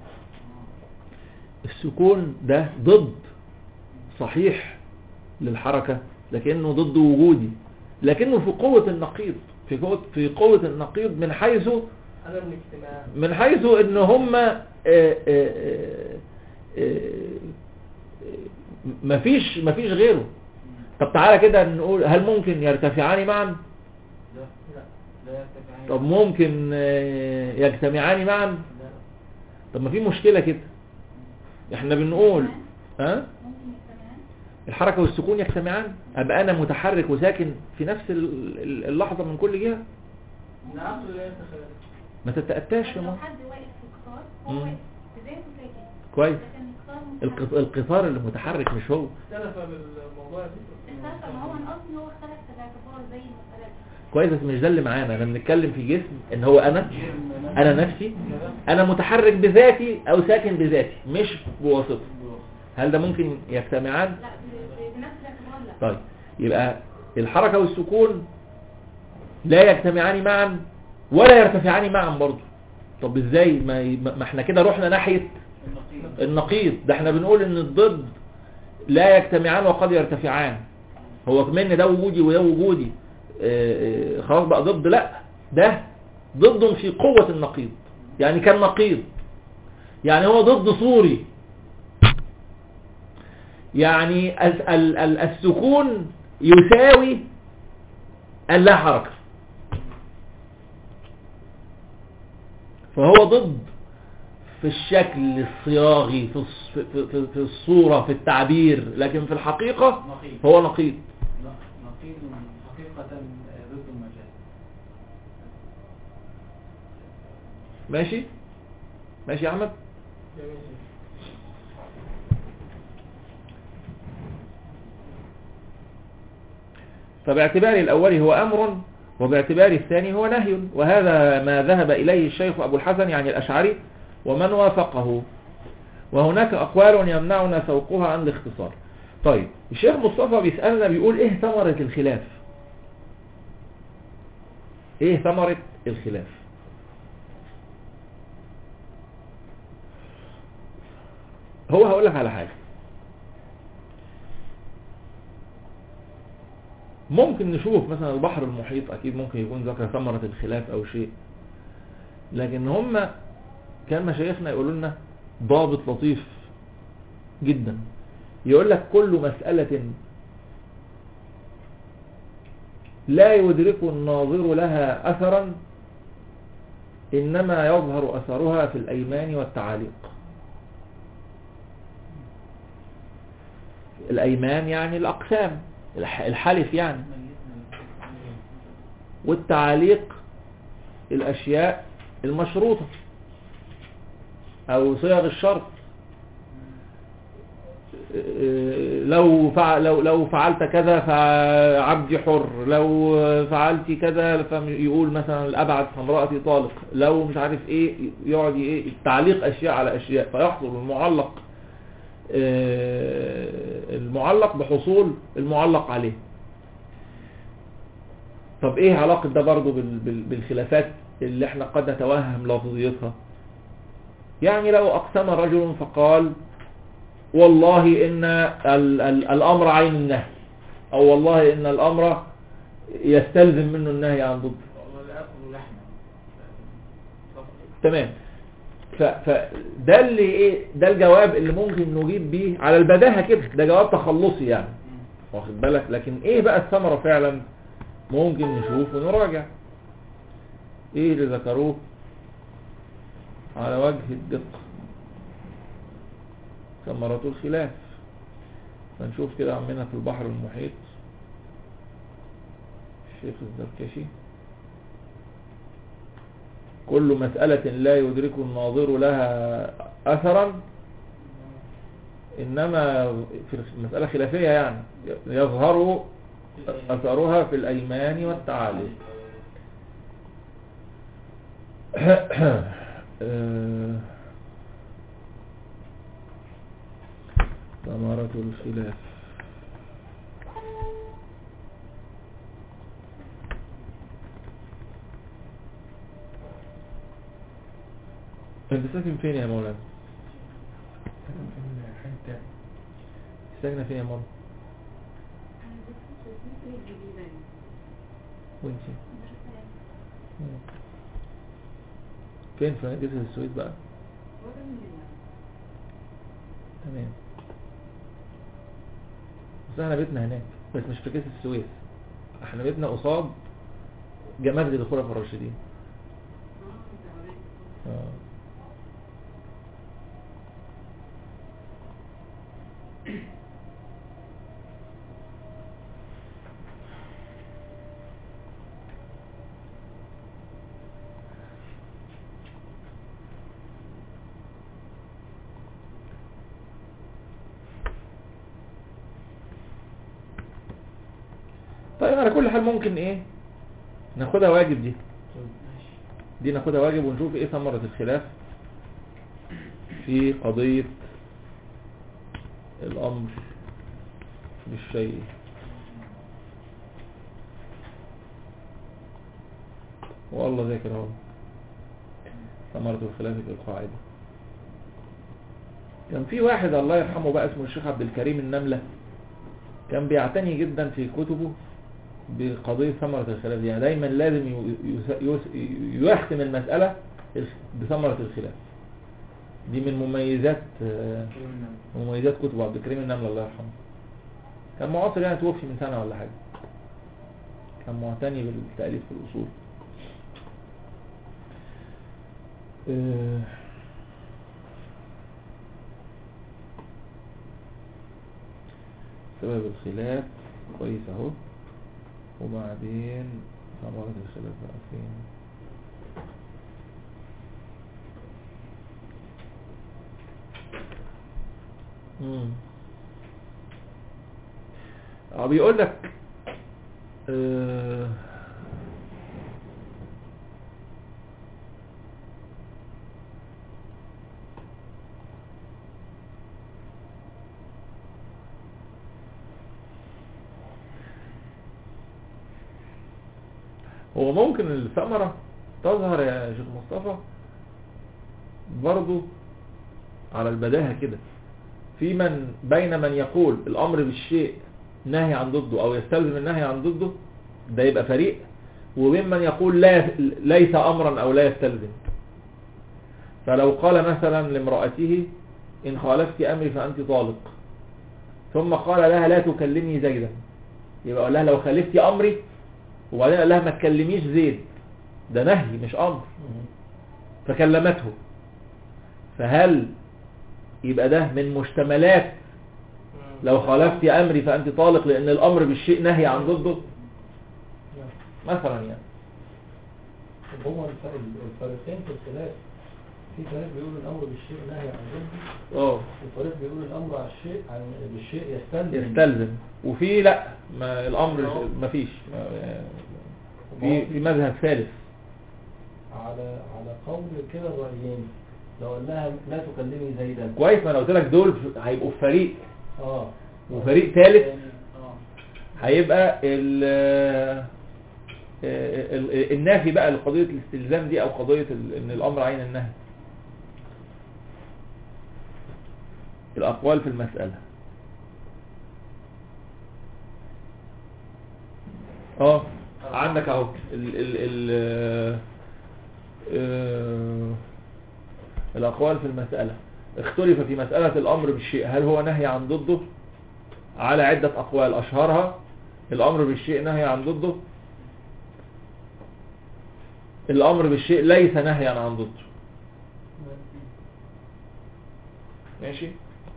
السكون ده ضد صحيح للحركة لكنه ضد وجودي لكنه في قوة النقيض في قوة, في قوة النقيض من حيث عدم الاجتماع من حيث ان هم آه، آه، آه، آه، مفيش مفيش غيره طب تعالى كده نقول هل ممكن يرتفعان معا لا لا لا يرتفعان طب ممكن آه، يجتمعان معا لا طب ما في مشكلة كده احنا بنقول ها ممكن يجتمعان الحركة والسكون يجتمعان ابقى انا متحرك وساكن في نفس ال- ال- اللحظة من كل جهة نعم لا يتخيل ما تتأتاش يا لو ماما حد واقف في قطار هو مم. واقف بذاته ساكن كويس لكن القطار الق- متحرك القطار اللي متحرك مش هو اختلف بالموضوع دي اختلف ما هو انا قصدي هو اختلف في الاعتبار زي المسألة دي كويس بس مش ده اللي معانا انا بنتكلم في جسم ان هو انا انا نفسي انا متحرك بذاتي او ساكن بذاتي مش بواسطة هل ده ممكن يجتمعان لا ب- ب- بنفس الاعتبار لا طيب يبقى الحركة والسكون لا يجتمعان معا ولا يرتفعان معا برضو طب ازاي ما, ي- ما احنا كده رحنا ناحية النقيض النقيض ده احنا بنقول ان الضد لا يجتمعان وقد يرتفعان هو كمان ده وجودي وده وجودي اه اه خلاص بقى ضد لا ده ضد في قوة النقيض يعني كان نقيض يعني هو ضد صوري يعني ال ال ال السكون يساوي اللا حركة فهو ضد في الشكل الصياغي في الص- في, في, في الصورة في التعبير لكن في الحقيقة نقيض هو نقيض ن- نقيض حقيقة ضد المجاز ماشي ماشي يا احمد جميل فباعتبار الأول هو أمر وباعتبار الثاني هو نهي وهذا ما ذهب إليه الشيخ أبو الحسن يعني الأشعري ومن وافقه وهناك أقوال يمنعنا سوقها عن الاختصار طيب الشيخ مصطفى بيسألنا بيقول إيه ثمرة الخلاف إيه ثمرة الخلاف هو هقول لك على حاجة ممكن نشوف مثلا البحر المحيط اكيد ممكن يكون ذكر ثمرة الخلاف او شيء لكن هم كان مشايخنا يقولوا لنا ضابط لطيف جدا يقول لك كل مسألة لا يدرك الناظر لها أثرا إنما يظهر أثرها في الأيمان والتعاليق الأيمان يعني الأقسام الح- الحلف يعني والتعاليق الأشياء المشروطة أو صيغ الشرط آه، لو فعل لو لو فعلت كذا فعبدي حر لو فعلت كذا فيقول مثلا الابعد فامرأتي طالق لو مش عارف ايه يقعد ايه تعليق اشياء على اشياء فيحصل المعلق آه، المعلق بحصول المعلق عليه طب ايه علاقة ده برضو بال- بال- بالخلافات اللي احنا قد نتوهم لفظيتها يعني لو اقسم رجل فقال والله ان ال ال الامر عين النهي او والله ان الامر يستلزم منه النهي عن ضده والله لا اكل لحما تمام ف- فده اللي ايه ده الجواب اللي ممكن نجيب بيه على البداهه كده ده جواب تخلصي يعني واخد بالك لكن ايه بقى الثمره فعلا ممكن نشوف ونراجع ايه اللي ذكروه على وجه الدقه ثمرة الخلاف فنشوف كده عمنا في البحر المحيط الشيخ الزركشي كل مسألة لا يدرك الناظر لها أثرا إنما في مسألة خلافية يعني يظهر أثرها في الأيمان والتعالي آه، ثمرة الخلاف انت ساكن فين يا مولانا ساكن في الحي التاني ساكنة فين يا ماما انا بس في اسمي الجديدة يعني. وانتي مم. فين في جسر السويس بقى ولا من هنا. تمام بس احنا بيتنا هناك بس مش في كيس السويس احنا بيتنا قصاد جمال الخلفاء الراشدين اه تمام. آه. طيب على كل حال ممكن ايه ناخدها واجب دي دي ناخدها واجب ونشوف ايه ثمرة الخلاف في قضية الامر بالشيء والله ذاكر اهو ثمرة الخلاف في القاعدة كان في واحد الله يرحمه بقى اسمه الشيخ عبد الكريم النملة كان بيعتني جدا في كتبه بقضية ثمرة الخلاف دي يعني دايما لازم ي- يس- يس- يحكم المسألة بثمرة الخلاف دي من مميزات آه، مميزات كتب عبد الكريم النملة الله يرحمه كان معاصر يعني توفي من سنة ولا حاجة كان معتني بالتأليف في الأصول آه، سبب الخلاف كويس اهو وبعدين ثمرة الخلاف بقى فين مم. اه بيقول لك آه هو ممكن الثمرة تظهر يا شيخ مصطفى برضو على البداهة كده في من بين من يقول الأمر بالشيء نهي عن ضده أو يستلزم النهي عن ضده ده يبقى فريق وبين من يقول لا ليس أمرا أو لا يستلزم فلو قال مثلا لامرأته إن خالفت أمري فأنت طالق ثم قال لها لا تكلمني زيدا يبقى قال لها لو خالفت أمري وبعدين قال لها ما تكلميش زيد ده نهي مش أمر فكلمته فهل يبقى ده من مشتملات لو خالفت أمري فأنت طالق لأن الأمر بالشيء نهي عن ضده مثلا يعني طب هو الف- الفريقين في الخلاف في طريق بيقول الامر بالشيء نهي عن ضده اه وفي طريق بيقول الامر على الشيء عن بالشيء يستلزم يستلزم وفي لا ما الامر ما فيش ما- في في مذهب ثالث على على قول كده الرايين لو قال لها لا تكلمي زيدا كويس ما انا قلت لك دول هيبقوا في فريق اه وفريق ثالث اه هيبقى ال ال- النافي بقى لقضية الاستلزام دي او قضية ال- ان الامر عين النهي الاقوال في المسألة اه عندك اهو ال ال ال آه، الاقوال في المسألة اختلف في مسألة الامر بالشيء هل هو نهي عن ضده على عدة أقوال أشهرها الأمر بالشيء نهي عن ضده الأمر بالشيء ليس نهيا عن ضده ماشي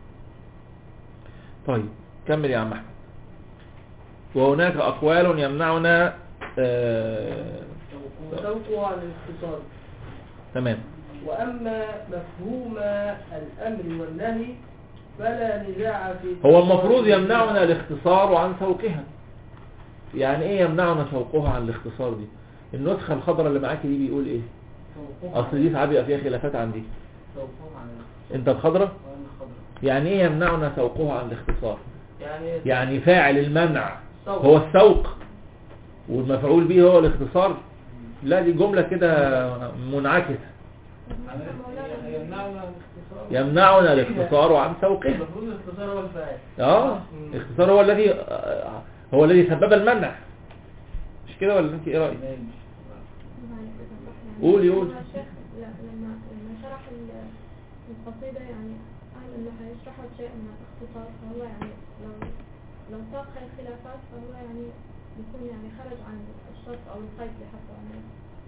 طيب كمل يا عم أحمد وهناك أقوال يمنعنا آه وتوقع عن الاختصار تمام وأما مفهوم الأمر والنهي فلا نزاع في هو المفروض يمنعنا الاختصار عن سوقها يعني ايه يمنعنا سوقها عن الاختصار دي النسخة الخضراء اللي معاكي دي بيقول ايه اصل دي ساعات بيبقى فيها خلافات عندي توقف عن انت الخضراء الأقوال الخضراء يعني ايه يمنعنا سوقها عن الاختصار يعني يعني فاعل المنع سوق. هو السوق والمفعول به هو الاختصار لا دي جملة كده منعكسة يمنعنا الاختصار يمنعنا الاختصار عن سوقها المفروض الاختصار هو الفاعل اه الاختصار هو الذي آه، هو الذي سبب المنع مش كده ولا انت ايه رايك قولي، قولي. لما الشيخ لا لما لما شرح ال- القصيدة يعني قال انه هيشرحوا شيء من الاختصار فهو يعني لو لو ساق هاي الخلافات فهو يعني يكون يعني خرج عن الشرط او القيد اللي حطه عليه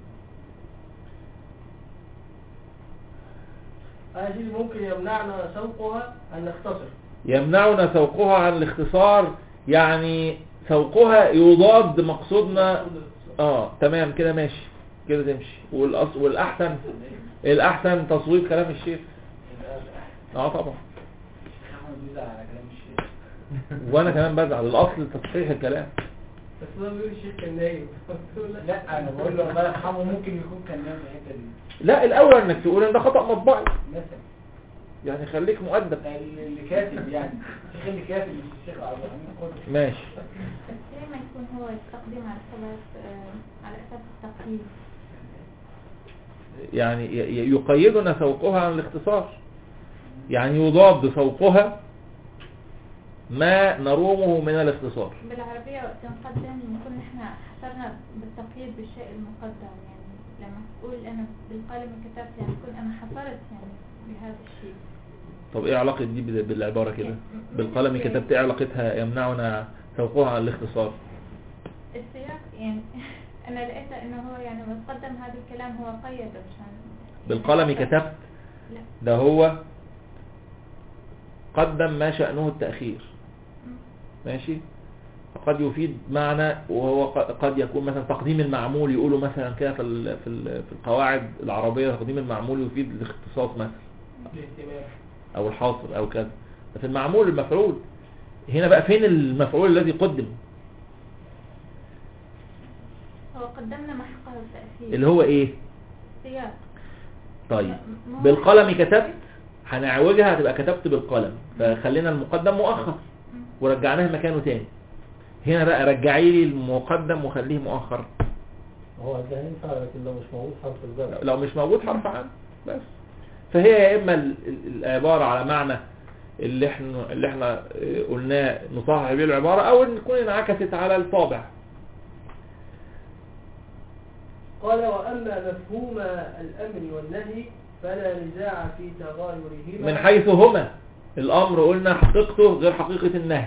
هذه ممكن يمنعنا سوقها أن نختصر يمنعنا سوقها عن الاختصار يعني سوقها يضاد مقصودنا اه تمام كده ماشي كده تمشي والأص... والاحسن الاحسن تصويب كلام الشيخ اه طبعا احمد بيزعل على كلام الشيخ وانا كمان بزعل الاصل تصحيح الكلام بس هو بيقول الشيخ كان نايم لا انا بقول له الله يرحمه ممكن يكون كان نام الحته دي لا الاول انك تقول ان ده خطأ مطبعي مثلا يعني خليك مؤدب اللي كاتب يعني الشيخ اللي كاتب مش الشيخ عبد الرحمن قدر ماشي بس ليه ما يكون هو التقديم على الخلاف آه، على اساس التقييد يعني ي- ي- يقيدنا سوقها عن الاختصار يعني يضاد سوقها ما نرومه من الاختصار بالعربية وقت نقدم نكون احنا حصرنا بالتقييد بالشيء المقدم يعني لما تقول انا بالقلم كتبت يعني كون انا حصرت يعني بهذا الشيء طب ايه علاقة دي بال- بالعبارة كده بالقلم كتبت ايه علاقتها يمنعنا سوقها عن الاختصار السياق يعني انا لقيت انه هو يعني لما تقدم هذا الكلام هو قيده مشان بالقلم كتبت لا ده هو قدم ما شأنه التأخير م. ماشي فقد يفيد معنى وهو ق- قد يكون مثلا تقديم المعمول يقولوا مثلا كده في ال- في ال- في القواعد العربية تقديم المعمول يفيد الاختصاص مثلا الاهتمام او الحاصر او كذا في المعمول المفعول هنا بقى فين المفعول الذي قدم هو قدمنا ما حقه التأثير اللي هو ايه سياق طيب ما هو- بالقلم كتبت هنعوجها هتبقى كتبت بالقلم فخلينا المقدم مؤخر م. ورجعناه مكانه تاني هنا بقى رجعي لي المقدم وخليه مؤخر هو ده ينفع لكن لو مش موجود حرف الجر لو مش موجود حرف عن بس فهي يا اما ال- ال- العبارة على معنى اللي احنا اللي احنا اه، قلناه نصحح بيه العبارة او ان تكون انعكست على الطابع قال وأما مفهوم الأمر والنهي فلا نزاع في تغايرهما من حيث هما الامر قلنا حقيقته غير حقيقة النهي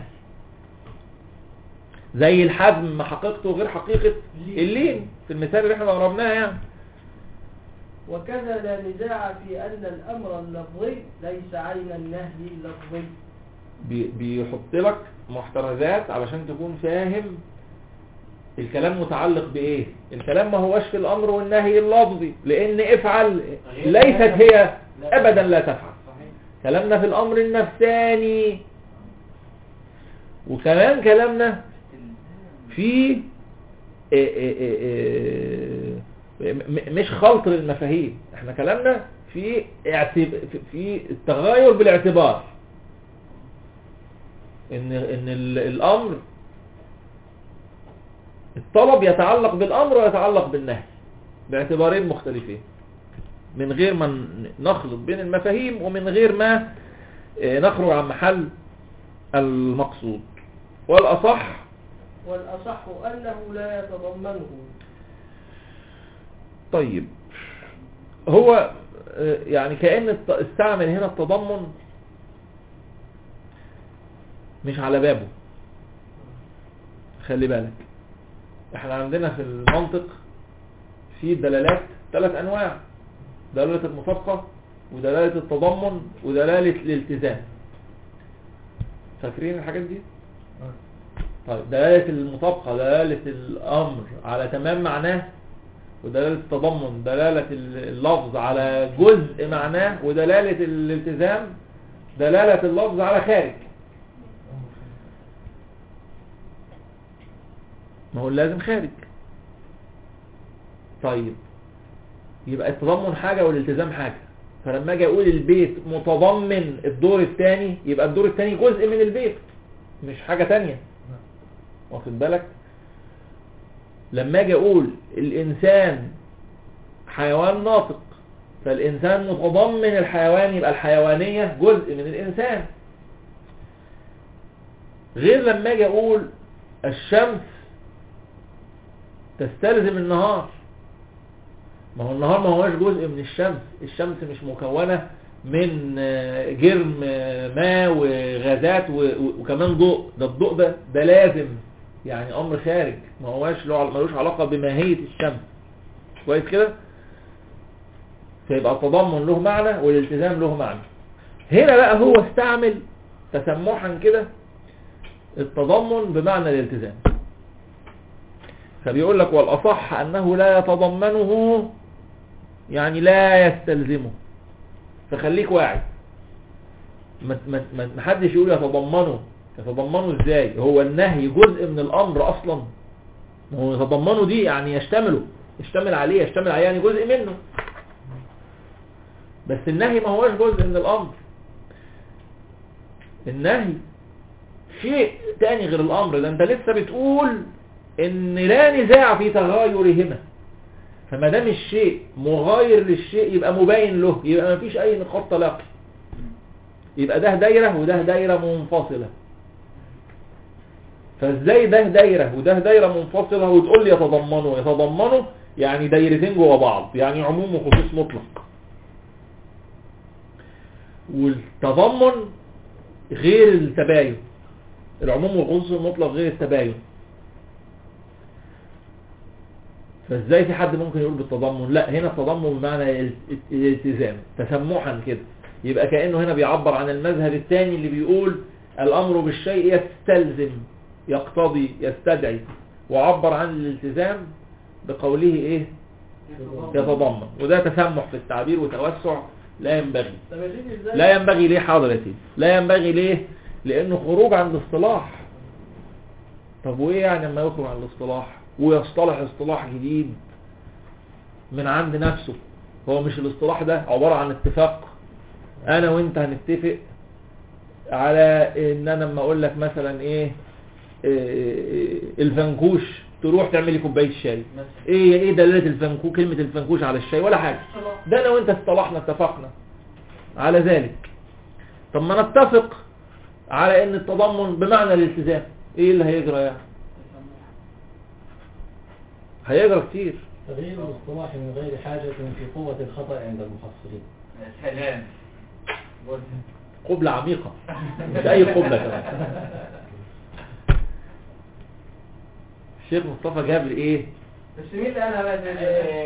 زي الحزم حقيقته غير حقيقة اللين في المثال اللي احنا ضربناه يعني وكذا لا نزاع في أن الأمر اللفظي ليس عين النهي اللفظي بي- بيحط لك محترزات علشان تكون فاهم الكلام متعلق بايه الكلام ما هوش في الامر والنهي اللفظي لان افعل ليست هي ابدا لا تفعل صحيح كلامنا في الامر النفساني وكمان كلامنا في إيه إيه إيه إيه م- مش خلط للمفاهيم احنا كلامنا في اعتب... في- في التغاير بالاعتبار ان ان ال- الامر الطلب يتعلق بالامر ويتعلق بالنهي باعتبارين مختلفين من غير ما ن- نخلط بين المفاهيم ومن غير ما آه، نخرج عن محل المقصود والاصح والأصح أنه لا يتضمنه طيب هو آه، يعني كأن الت- استعمل هنا التضمن مش على بابه خلي بالك احنا عندنا في المنطق في دلالات ثلاث انواع دلالة المطابقة ودلالة التضمن ودلالة الالتزام فاكرين الحاجات دي؟ طيب دلالة المطابقة دلالة الأمر على تمام معناه ودلالة التضمن دلالة اللفظ على جزء معناه ودلالة الالتزام دلالة اللفظ على خارج ما هو لازم خارج طيب يبقى التضمن حاجة والالتزام حاجة فلما اجي اقول البيت متضمن الدور الثاني يبقى الدور الثاني جزء من البيت مش حاجة تانية واخد بالك لما اجي اقول الانسان حيوان ناطق فالانسان متضمن الحيوان يبقى الحيوانية جزء من الانسان غير لما اجي اقول الشمس تستلزم النهار ما هو النهار ما هوش جزء من الشمس الشمس مش مكونة من آه، جرم آه، ماء وغازات و- و- وكمان ضوء ده الضوء ده ده لازم يعني امر خارج ما هوش له ملوش علاقة بماهية الشمس كويس كده فيبقى التضمن له معنى والالتزام له معنى هنا بقى هو استعمل تسمحا كده التضمن بمعنى الالتزام فبيقول لك والأصح أنه لا يتضمنه يعني لا يستلزمه فخليك واعي ما ما- ما ما حدش يقول يتضمنه يتضمنه ازاي هو النهي جزء من الأمر أصلا ما هو يتضمنه دي يعني يشتمله يشتمل عليه يشتمل عليه يعني جزء منه بس النهي ما هوش جزء من الأمر النهي شيء تاني غير الأمر ده انت لسه بتقول ان لا نزاع في تغايرهما فما دام الشيء مغاير للشيء يبقى مبين له يبقى ما فيش اي نقاط تلاقي يبقى ده دايرة وده دايرة منفصلة فازاي ده دايرة وده دايرة منفصلة وتقول لي يتضمنوا يتضمنوا يعني دايرتين جوا بعض يعني عموم وخصوص مطلق والتضمن غير التباين العموم والخصوص المطلق غير التباين فازاي في حد ممكن يقول بالتضمن لا هنا التضمن بمعنى ال- الالتزام تسمحا كده يبقى كأنه هنا بيعبر عن المذهب الثاني اللي بيقول الامر بالشيء يستلزم يقتضي يستدعي وعبر عن الالتزام بقوله ايه يتضمن وده تسمح في التعبير وتوسع لا ينبغي طب يا سيدي ازاي لا ينبغي ليه حاضر يا سيدي لا ينبغي ليه لانه خروج عن الاصطلاح طب وايه يعني لما يخرج عن الاصطلاح ويصطلح اصطلاح جديد من عند نفسه هو مش الاصطلاح ده عبارة عن اتفاق انا وانت هنتفق على ان انا لما اقول لك مثلا ايه إيه، الفنكوش تروح تعملي كوبايه شاي مثلا ايه ايه دلاله الفنكوش كلمه الفنكوش على الشاي ولا حاجه ده انا وانت اصطلحنا اتفقنا على ذلك طب ما نتفق على ان التضمن بمعنى الالتزام ايه اللي هيجرى يعني هيجرى كتير تغيير الاصطلاح من غير حاجة في قوة الخطأ عند المحصلين يا سلام بص. قبلة عميقة مش اي قبلة كمان الشيخ مصطفى جاب لي ايه بس مين اللي قالها بقى زي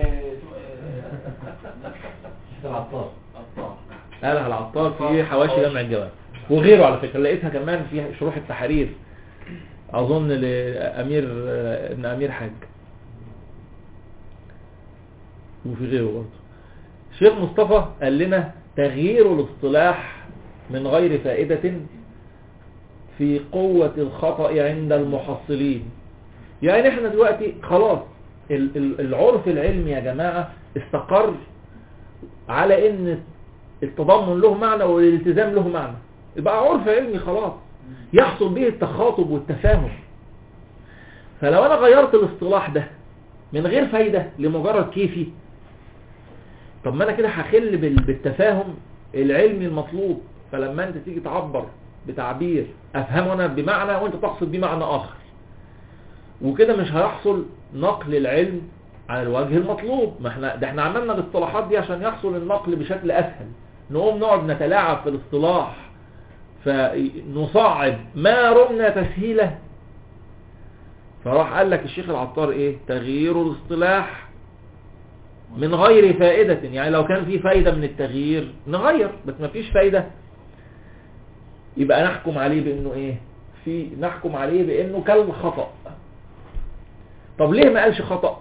العطار قالها العطار في حواشي جمع الجواب وغيره على فكرة لقيتها كمان في شروح التحرير اظن لامير ابن امير حاج وفي غيره برضه الشيخ مصطفى قال لنا تغيير الاصطلاح من غير فائدة في قوة الخطأ عند المحصلين يعني احنا دلوقتي خلاص ال- ال- العرف العلمي يا جماعة استقر على ان التضمن له معنى والالتزام له معنى يبقى عرف علمي خلاص يحصل به التخاطب والتفاهم فلو انا غيرت الاصطلاح ده من غير فايدة لمجرد كيفي طب ما انا كده هخل بال- بالتفاهم العلمي المطلوب فلما انت تيجي تعبر بتعبير افهمه انا بمعنى وانت تقصد بيه معنى اخر وكده مش هيحصل نقل العلم على الوجه المطلوب ما احنا ده احنا عملنا الاصطلاحات دي عشان يحصل النقل بشكل اسهل نقوم نقعد نتلاعب في الاصطلاح فنصعب ما رمنا تسهيله فراح قال لك الشيخ العطار ايه تغيير الاصطلاح من غير فائدة يعني لو كان في فايدة من التغيير نغير بس ما فيش فايدة يبقى نحكم عليه بانه ايه في نحكم عليه بانه كالخطأ طب ليه ما قالش خطأ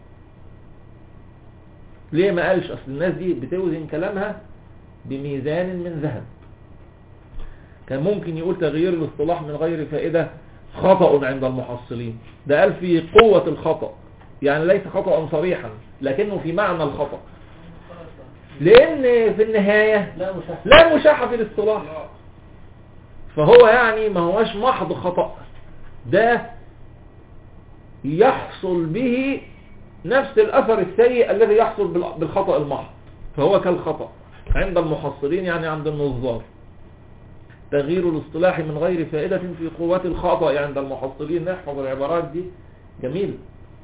ليه ما قالش اصل الناس دي بتوزن كلامها بميزان من ذهب كان ممكن يقول تغيير الاصطلاح من غير فائدة خطأ عند المحصلين ده قال في قوة الخطأ يعني ليس خطأ صريحا لكنه في معنى الخطأ لان في النهاية لا مشاحة لا مشاحة في الاصطلاح فهو يعني ما هوش محض خطأ ده يحصل به نفس الأثر السيء الذي يحصل بال- بالخطأ المحض فهو كالخطأ عند المحصلين يعني عند النظار تغيير الاصطلاح من غير فائدة في قوة الخطأ عند المحصلين نحفظ العبارات دي جميل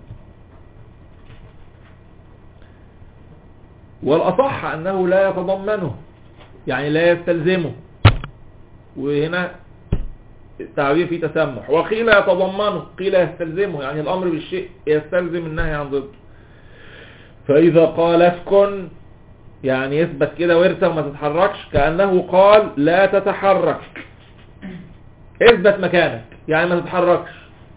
والأصح أنه لا يتضمنه يعني لا يستلزمه وهنا التعبير فيه تسمح وقيل يتضمنه قيل يستلزمه يعني الأمر بالشيء يستلزم النهي عن ضده فإذا قال اسكن يعني يثبت كده وارثة وما تتحركش كأنه قال لا تتحرك اثبت مكانك يعني ما تتحركش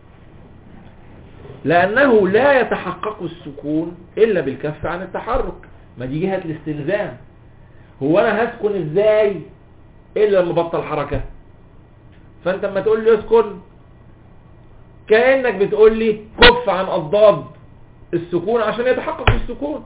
لأنه لا يتحقق السكون إلا بالكف عن التحرك ما دي جهة الاستلزام هو أنا هسكن إزاي إلا لما بطل حركة فأنت لما تقول لي اسكن كأنك بتقول لي كف عن أضداد السكون عشان يتحقق السكون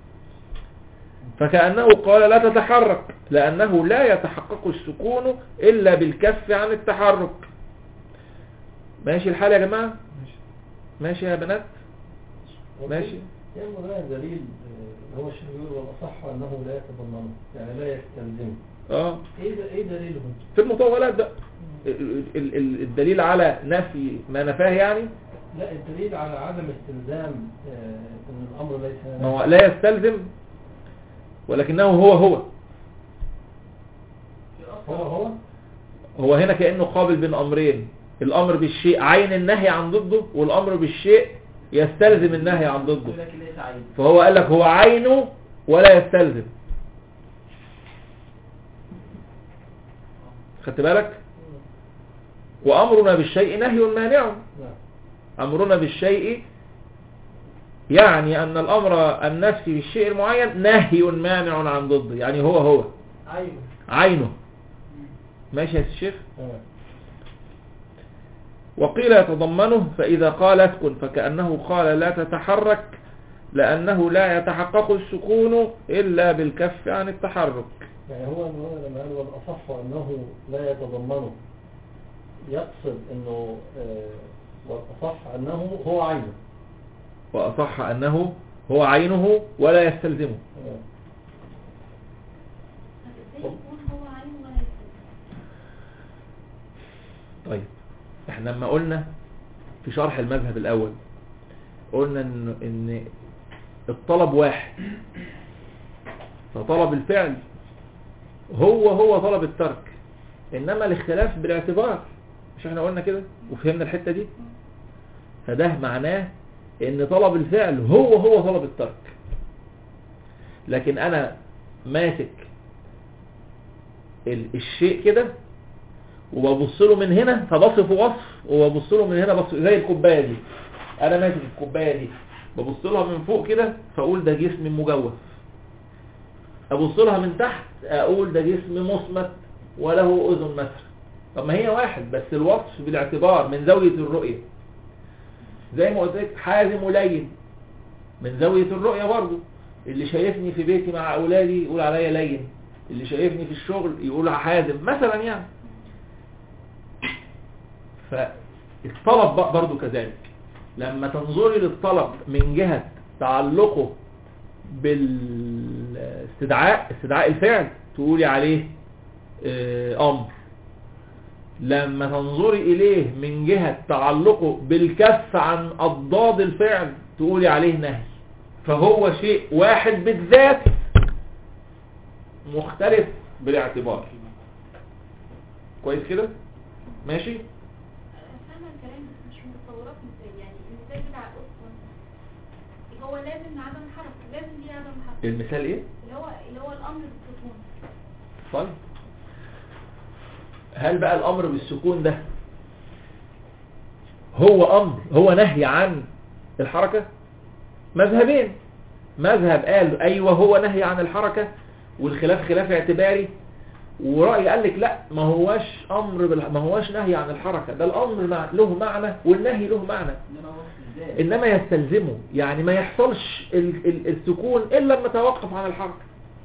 فكأنه قال لا تتحرك لأنه لا يتحقق السكون إلا بالكف عن التحرك ماشي الحال يا جماعة ماشي ماشي يا بنات ماشي يعني ده دليل آه، هو الشيخ بيقول والأصح أنه لا يتضمنه يعني لا يستلزمه اه إيه ده- إيه دليلهم؟ في المطولات بقى ال- ال- ال- الدليل على نفي ما نفاه يعني لا الدليل على عدم استلزام آه، أن الأمر ليس ما هو لا يستلزم ولكنه هو هو هو هو هو هنا كأنه قابل بين أمرين الأمر بالشيء عين النهي عن ضده والأمر بالشيء يستلزم النهي عن ضده لكن ليس عين فهو قال لك هو عينه ولا يستلزم خدت بالك وأمرنا بالشيء نهي مانع نعم أمرنا بالشيء يعني أن الأمر النفسي بالشيء المعين نهي مانع عن ضده يعني هو هو ايوه عينه ماشي يا الشيخ تمام وقيل يتضمنه فإذا قال اسكن فكأنه قال لا تتحرك لأنه لا يتحقق السكون إلا بالكف عن التحرك يعني هو هو لما قال والأصح أنه لا يتضمنه يقصد أنه آه، والأصح أنه هو عينه وأصح أنه هو عينه ولا يستلزمه تمام. ازاي يكون هو عين ولا يستلزم طيب احنا لما قلنا في شرح المذهب الأول قلنا ان, إن الطلب واحد فطلب الفعل هو هو طلب الترك انما الاختلاف بالاعتبار مش احنا قلنا كده وفهمنا الحتة دي فده معناه ان طلب الفعل هو هو طلب الترك لكن انا ماسك ال- الشيء كده وببص له من هنا فبصف وصف وببص له من هنا بصف زي الكوبايه دي انا ماسك الكوبايه دي ببص لها من فوق كده فاقول ده جسم مجوف ابص لها من تحت اقول ده جسم مصمت وله اذن مثلا طب ما هي واحد بس الوصف بالاعتبار من زاويه الرؤيه زي ما قلت لك حازم ولين من زاويه الرؤيه برضه اللي شايفني في بيتي مع اولادي يقول عليا لين اللي شايفني في الشغل يقول حازم مثلا يعني فالطلب بقى برضو كذلك لما تنظري للطلب من جهة تعلقه بالاستدعاء استدعاء الفعل تقولي عليه آه، امر لما تنظري اليه من جهة تعلقه بالكف عن اضداد الفعل تقولي عليه نهي فهو شيء واحد بالذات مختلف بالاعتبار كويس كده ماشي فاهمة الكلام بس مش متصورات مثال يعني المثال بتاع القطة هو لازم عدم حركة لازم دي عدم حركة المثال ايه اللي هو اللي هو الأمر بالسكون طيب هل بقى الامر بالسكون ده هو امر هو نهي عن الحركة مذهبين مذهب قال ايوه هو نهي عن الحركة والخلاف خلاف اعتباري ورأي قال لك لا ما هواش امر بالح... ما هواش نهي عن الحركة ده الامر مع... له معنى والنهي له معنى انما وصف ازاي انما يستلزمه يعني ما يحصلش ال... ال... السكون الا لما توقف عن الحركة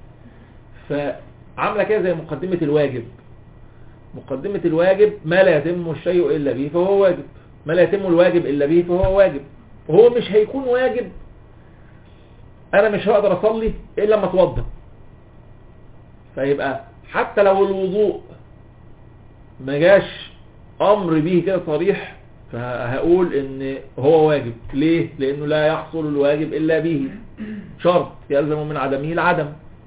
فعامله كده زي مقدمة الواجب مقدمة الواجب ما لا يتم الشيء الا به فهو واجب ما لا يتم الواجب الا به فهو واجب وهو مش هيكون واجب انا مش هقدر اصلي الا لما اتوضى فيبقى حتى لو الوضوء ما جاش امر به كده صريح فهقول ان هو واجب ليه لانه لا يحصل الواجب الا به شرط يلزم من عدمه العدم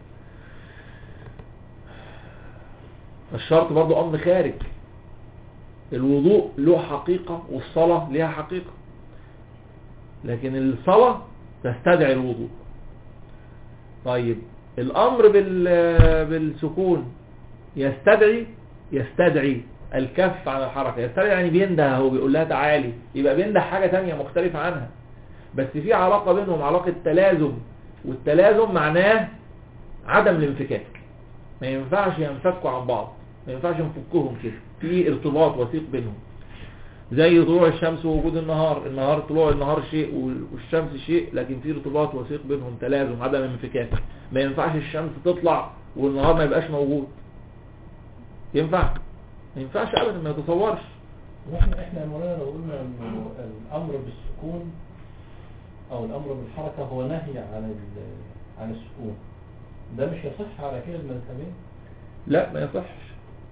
الشرط برضو امر خارج الوضوء له حقيقة والصلاة لها حقيقة لكن الصلاة تستدعي الوضوء طيب الامر بال بالسكون يستدعي يستدعي الكف عن الحركة يستدعي يعني بينده هو بيقول لها تعالي يبقى بينده حاجة تانية مختلفة عنها بس في علاقة بينهم علاقة تلازم والتلازم معناه عدم الانفكاك ما ينفعش ينفكوا عن بعض ما ينفعش نفكهم كده في ارتباط وثيق بينهم زي طلوع الشمس ووجود النهار النهار طلوع النهار شيء والشمس شيء لكن في ارتباط وثيق بينهم تلازم عدم انفكاك ما ينفعش الشمس تطلع والنهار ما يبقاش موجود ينفع ما ينفعش ابدا ما يتصورش واحنا احنا يا مولانا لو قلنا انه الامر بالسكون او الامر بالحركه هو نهي عن ال- عن السكون ده مش يصح على كلا المذهبين لا ما يصحش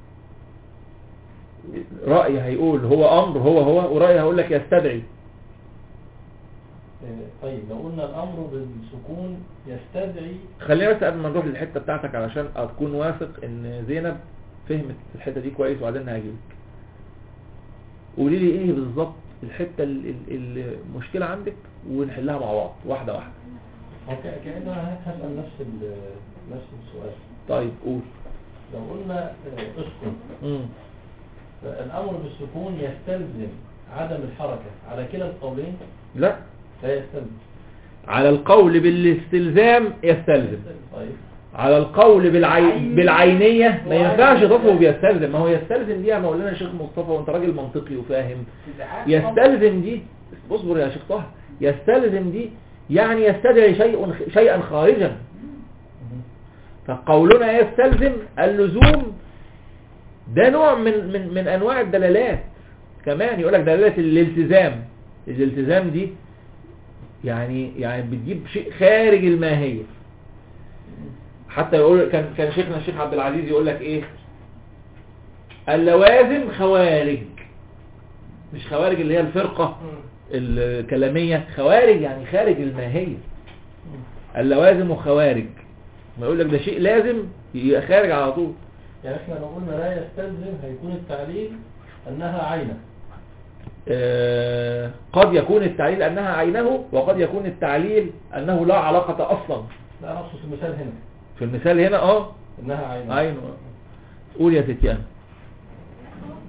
رأي هيقول هو امر هو هو ورأي هيقول لك يستدعي آه، طيب لو قلنا الامر بالسكون يستدعي خلينا بس قبل ما نروح للحته بتاعتك علشان اكون واثق ان زينب فهمت الحته دي كويس وبعدين هجيلك قولي لي ايه بالظبط الحته ال- ال- المشكله عندك ونحلها مع بعض واحده واحده هو ك- كأننا هسأل نفس ال- نفس السؤال طيب قول لو قلنا آه، اسكن امم فالامر بالسكون يستلزم عدم الحركه على كلا القولين لا لا يستلزم على القول بالاستلزام يستلزم طيب على القول بالعي... بالعينية ما ينفعش تصفه بيستلزم ما هو يستلزم دي يا مولانا شيخ مصطفى وانت راجل منطقي وفاهم يستلزم دي اصبر يا شيخ طه يستلزم دي يعني يستدعي شيء شيئا خارجا فقولنا يستلزم اللزوم ده نوع من من من انواع الدلالات كمان يقول لك دلاله الالتزام الالتزام دي يعني يعني بتجيب شيء خارج الماهيه حتى يقول كان كان شيخنا الشيخ عبد العزيز يقول لك ايه اللوازم خوارج مش خوارج اللي هي الفرقة الكلامية خوارج يعني خارج الماهية اللوازم خوارج ما يقول لك ده شيء لازم يبقى خارج على طول يعني احنا لو قلنا لا يستلزم هيكون التعليل انها عينه آه، قد يكون التعليل أنها عينه وقد يكون التعليل أنه لا علاقة أصلا لا نقصد المثال هنا في المثال هنا اه انها عينه عينه آه. قول يا ستي أنا هو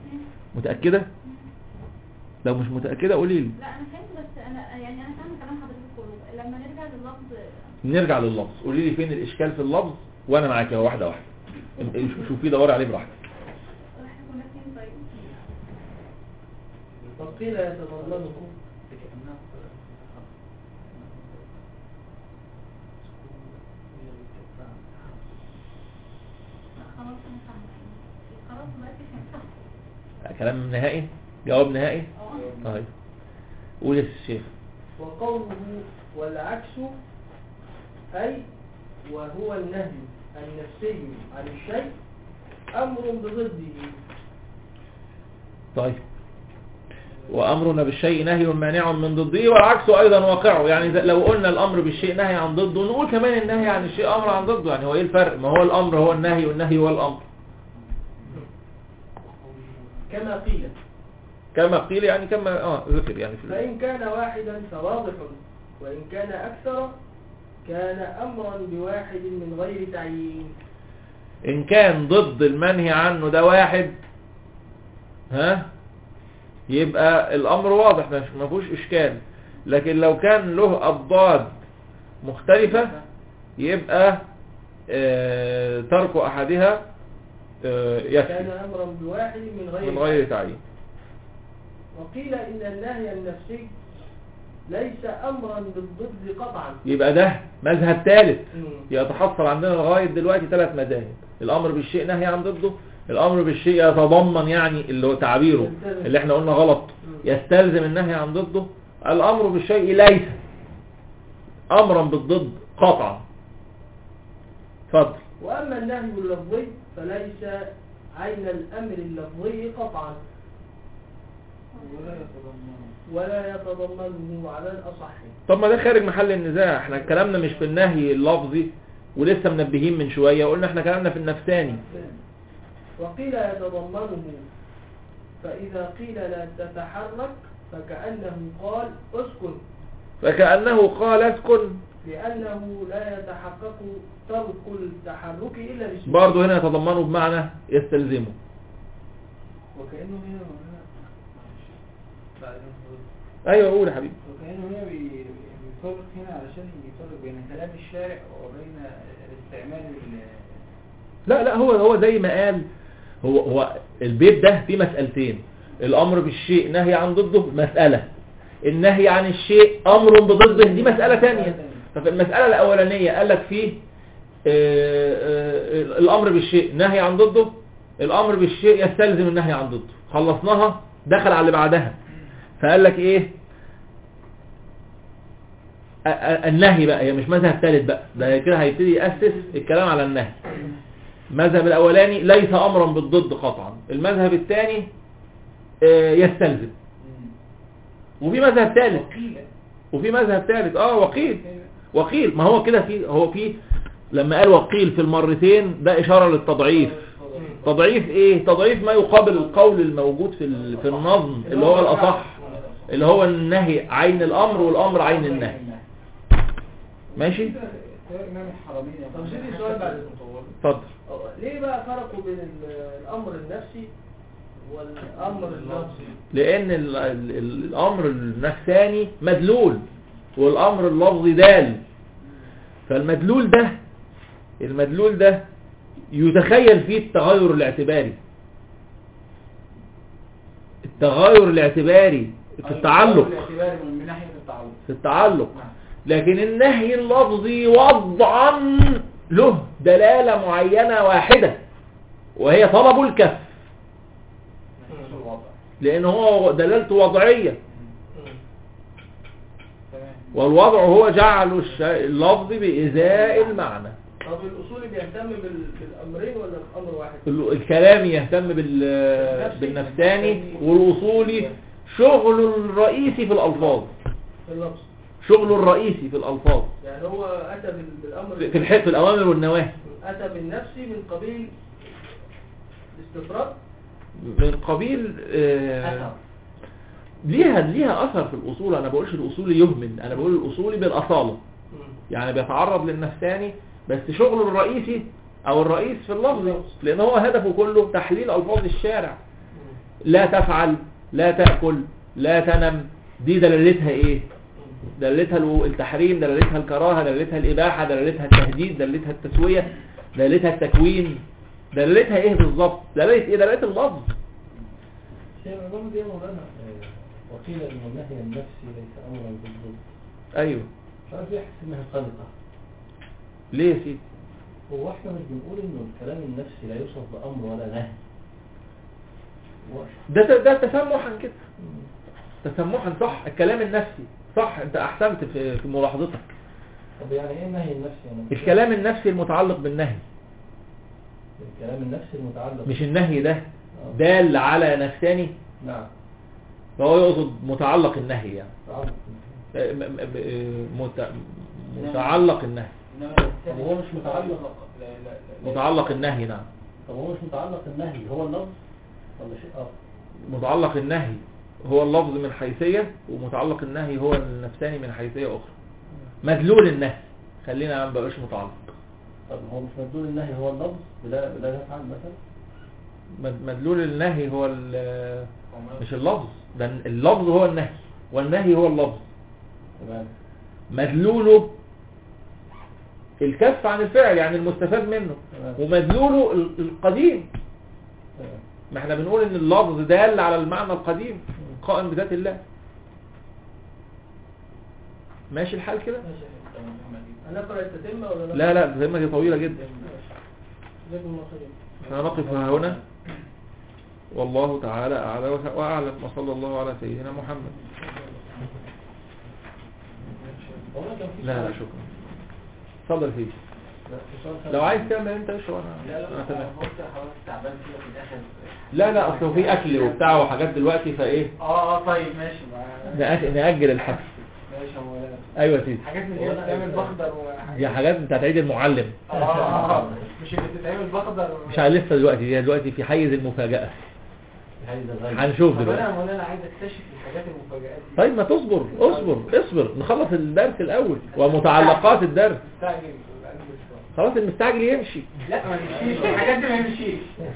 متأكدة لو مش متأكدة قولي لي لا انا فهمت بس انا يعني انا فاهمه كلام حضرتك كله لما نرجع لللفظ نرجع لللفظ قولي لي فين الإشكال في اللفظ وأنا معاك اهو واحدة واحدة شوفي دوري عليه براحتك احنا كنا فين طيب وقيل يتضمنه كأنه لا خلاص انا فاهمه خلاص دلوقتي فهمت كلام نهائي جواب نهائي اه طيب قول يا الشيخ وقوله والعكس أي وهو النهي النفسي عن الشيء أمر بضده طيب وأمرنا بالشيء نهي مانع من ضده والعكس أيضا واقعه يعني إذا- لو قلنا الأمر بالشيء نهي عن ضده نقول كمان النهي عن الشيء أمر عن ضده يعني هو إيه الفرق ما هو الأمر هو النهي والنهي هو الأمر كما قيل كما قيل يعني كما آه ذكر يعني في فإن كان واحدا فواضح وإن كان أكثر كان أمرا بواحد من غير تعيين إن كان ضد المنهي عنه ده واحد ها يبقى الأمر واضح مش ما فيهوش إشكال لكن لو كان له أضداد مختلفة يبقى آه، ترك أحدها آه، كان يكفي أمرا بواحد من غير من غير تعيين وقيل إن النهي النفسي ليس أمرا بالضد قطعا يبقى ده مذهب ثالث مم. يتحصل عندنا لغاية دلوقتي ثلاث مذاهب الأمر بالشيء نهي عن ضده الأمر بالشيء يتضمن يعني اللي هو تعبيره يلتزم. اللي احنا قلنا غلط مم. يستلزم النهي عن ضده الأمر بالشيء ليس أمرا بالضد قطعا اتفضل وأما النهي اللفظي فليس عين الأمر اللفظي قطعا ولا يتضمن ولا يتضمنه على الأصح طب ما ده خارج محل النزاع احنا كلامنا مش في النهي اللفظي ولسه منبهين من شوية وقلنا احنا كلامنا في النفساني وقيل يتضمنه فإذا قيل لا تتحرك فكأنه قال اسكن فكأنه قال اسكن لأنه لا يتحقق ترك التحرك إلا بالسكون برضه هنا يتضمنه بمعنى يستلزمه وكأنه هنا وهنا بعدين خلاص. ايوه قول يا حبيبي وكأنه هنا بي- بيفرق هنا علشان يفرق بين كلام الشارع وبين استعمال ال لا لا هو هو زي ما قال هو هو البيت ده فيه مسألتين الأمر بالشيء نهي عن ضده مسألة النهي عن الشيء أمر بضده دي مسألة تانية ففي المسألة الأولانية قال لك فيه آه، آه، الأمر بالشيء نهي عن ضده الأمر بالشيء يستلزم النهي عن ضده خلصناها دخل على اللي بعدها فقال لك إيه أ- أ- النهي بقى هي مش مذهب ثالث بقى ده كده هيبتدي يأسس الكلام على النهي المذهب الأولاني ليس أمرا بالضد قطعا المذهب الثاني آه، يستلزم وفي مذهب ثالث وقيل وفي مذهب ثالث اه وقيل وقيل ما هو كده في هو في لما قال وقيل في المرتين ده إشارة للتضعيف تضعيف ايه تضعيف ما يقابل القول الموجود في ال- في النظم اللي هو الأصح اللي هو النهي عين الأمر والأمر عين النهي ماشي ده إمام الحرمين يا طب أخي. سيدي سؤال بعد اتفضل ليه بقى فرقوا بين ال- الأمر النفسي والأمر اللفظي لأن ال ال ال الأمر النفساني مدلول والأمر اللفظي دال فالمدلول ده المدلول ده يتخيل فيه التغير الاعتباري التغير الاعتباري في التعلق الاعتباري من من ناحية التعلق في التعلق لكن النهي اللفظي وضعا له دلالة معينة واحدة وهي طلب الكف نفس الوضع لأن هو دلالته وضعية تمام والوضع هو جعل الش- اللفظ بإزاء المعنى طب الأصولي بيهتم بال- بالأمرين ولا بأمر واحد؟ ال- الكلامي يهتم بال- بالنفساني والأصولي شغل الرئيسي في الألفاظ في اللفظ شغل الرئيسي في الألفاظ يعني هو أتى بال- بالأمر في في الح- في الأوامر والنواهي أتى بالنفسي من قبيل الاستفراد من قبيل آه، ليها ليها أثر في الأصول أنا بقولش الأصولي يهمل أنا بقول الأصولي بالأصالة يعني بيتعرض للنفساني بس شغله الرئيسي او الرئيس في اللفظ لان هو هدفه كله تحليل الفاظ الشارع لا تفعل لا تأكل لا تنم دي دلالتها ايه دلالتها الو- التحريم دلالتها الكراهة دلالتها الإباحة دلالتها التهديد دلالتها التسوية دلالتها التكوين دلالتها ايه بالظبط دلالة ايه دلالة اللفظ هي العبارة دي يا مولانا آه، وقيل إن النهي النفسي ليس أمرا بالضبط ايوه مش عارف ليه أحس إنها خلقة ليه يا سيدي هو احنا مش بنقول إنه الكلام النفسي لا يوصف بأمر ولا نهي هو- ده ت- ده تسمحا كده تسمحا صح الكلام النفسي صح انت احسنت في في ملاحظتك طب يعني إيه النهي النفسي يعني الكلام النفسي المتعلق بالنهي الكلام النفسي المتعلق مش النهي ده آه. دال على نفساني نعم فهو يقصد متعلق النهي يعني تعلق م- م- م- مت- متعلق النهي إنما طب هو مش متعلق لا لا لا متعلق النهي نعم طب هو مش متعلق النهي هو اللفظ ولا شيء آخر متعلق النهي هو اللفظ من حيثية ومتعلق النهي هو النفساني من حيثية أخرى مدلول النهي خلينا ما بقاش متعلق طب هو مش مدلول النهي هو اللفظ بلا بلا تفعل مثلا مد- مدلول النهي هو ال- مش اللفظ ده اللفظ هو النهي والنهي هو اللفظ تمام مدلوله الكف عن الفعل يعني المستفاد منه تمام ومدلوله ال- القديم تمام ما احنا بنقول ان اللفظ دال على المعنى القديم قائم بذات الله ماشي الحال كده هنقرأ التتمة ولا نقرأ؟ لا لا زي ما دي طويلة جدا جزاكم الله خير احنا نقف هنا والله تعالى أعلى وه- وأعلم وصلى الله على سيدنا محمد هو أنا كان في لا لا سؤال- شكرا اتفضل فيه لا، في سؤال خارج. لو عايز تعمل انت ايش وانا لا لا انا تمام انا قلت حضرتك تعبان كده في الاخر لا لا اصل في اكل وبتاع وحاجات دلوقتي فايه اه اه طيب ماشي مع- نأ- نأجل الحفل ماشي هو ايوه يا سيدي حاجات من اللي هي بتتعمل بخضر وحاجات دي حاجات بتاعت عيد المعلم اه اه آه. مش اللي بتتعمل بخضر مش عارف لسه دلوقتي هي دلوقتي في حيز المفاجأة في حيز الغيب. هنشوف طب انا دلوقتي هو انا عايز اكتشف الحاجات المفاجآت دي طيب ما تصبر اصبر اصبر نخلص الدرس الاول ومتعلقات الدرس مستعجل القلب شوية. خلاص المستعجل يمشي لا ما يمشيش الحاجات دي ما يمشيش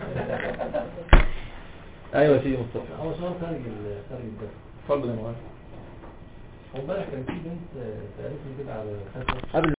ايوه يا سيدي مصطفى هو سؤال خارج ال- خارج الدرس اتفضل يا مولانا هو امبارح كان في بنت آه، سألتني كده على خاتم قبل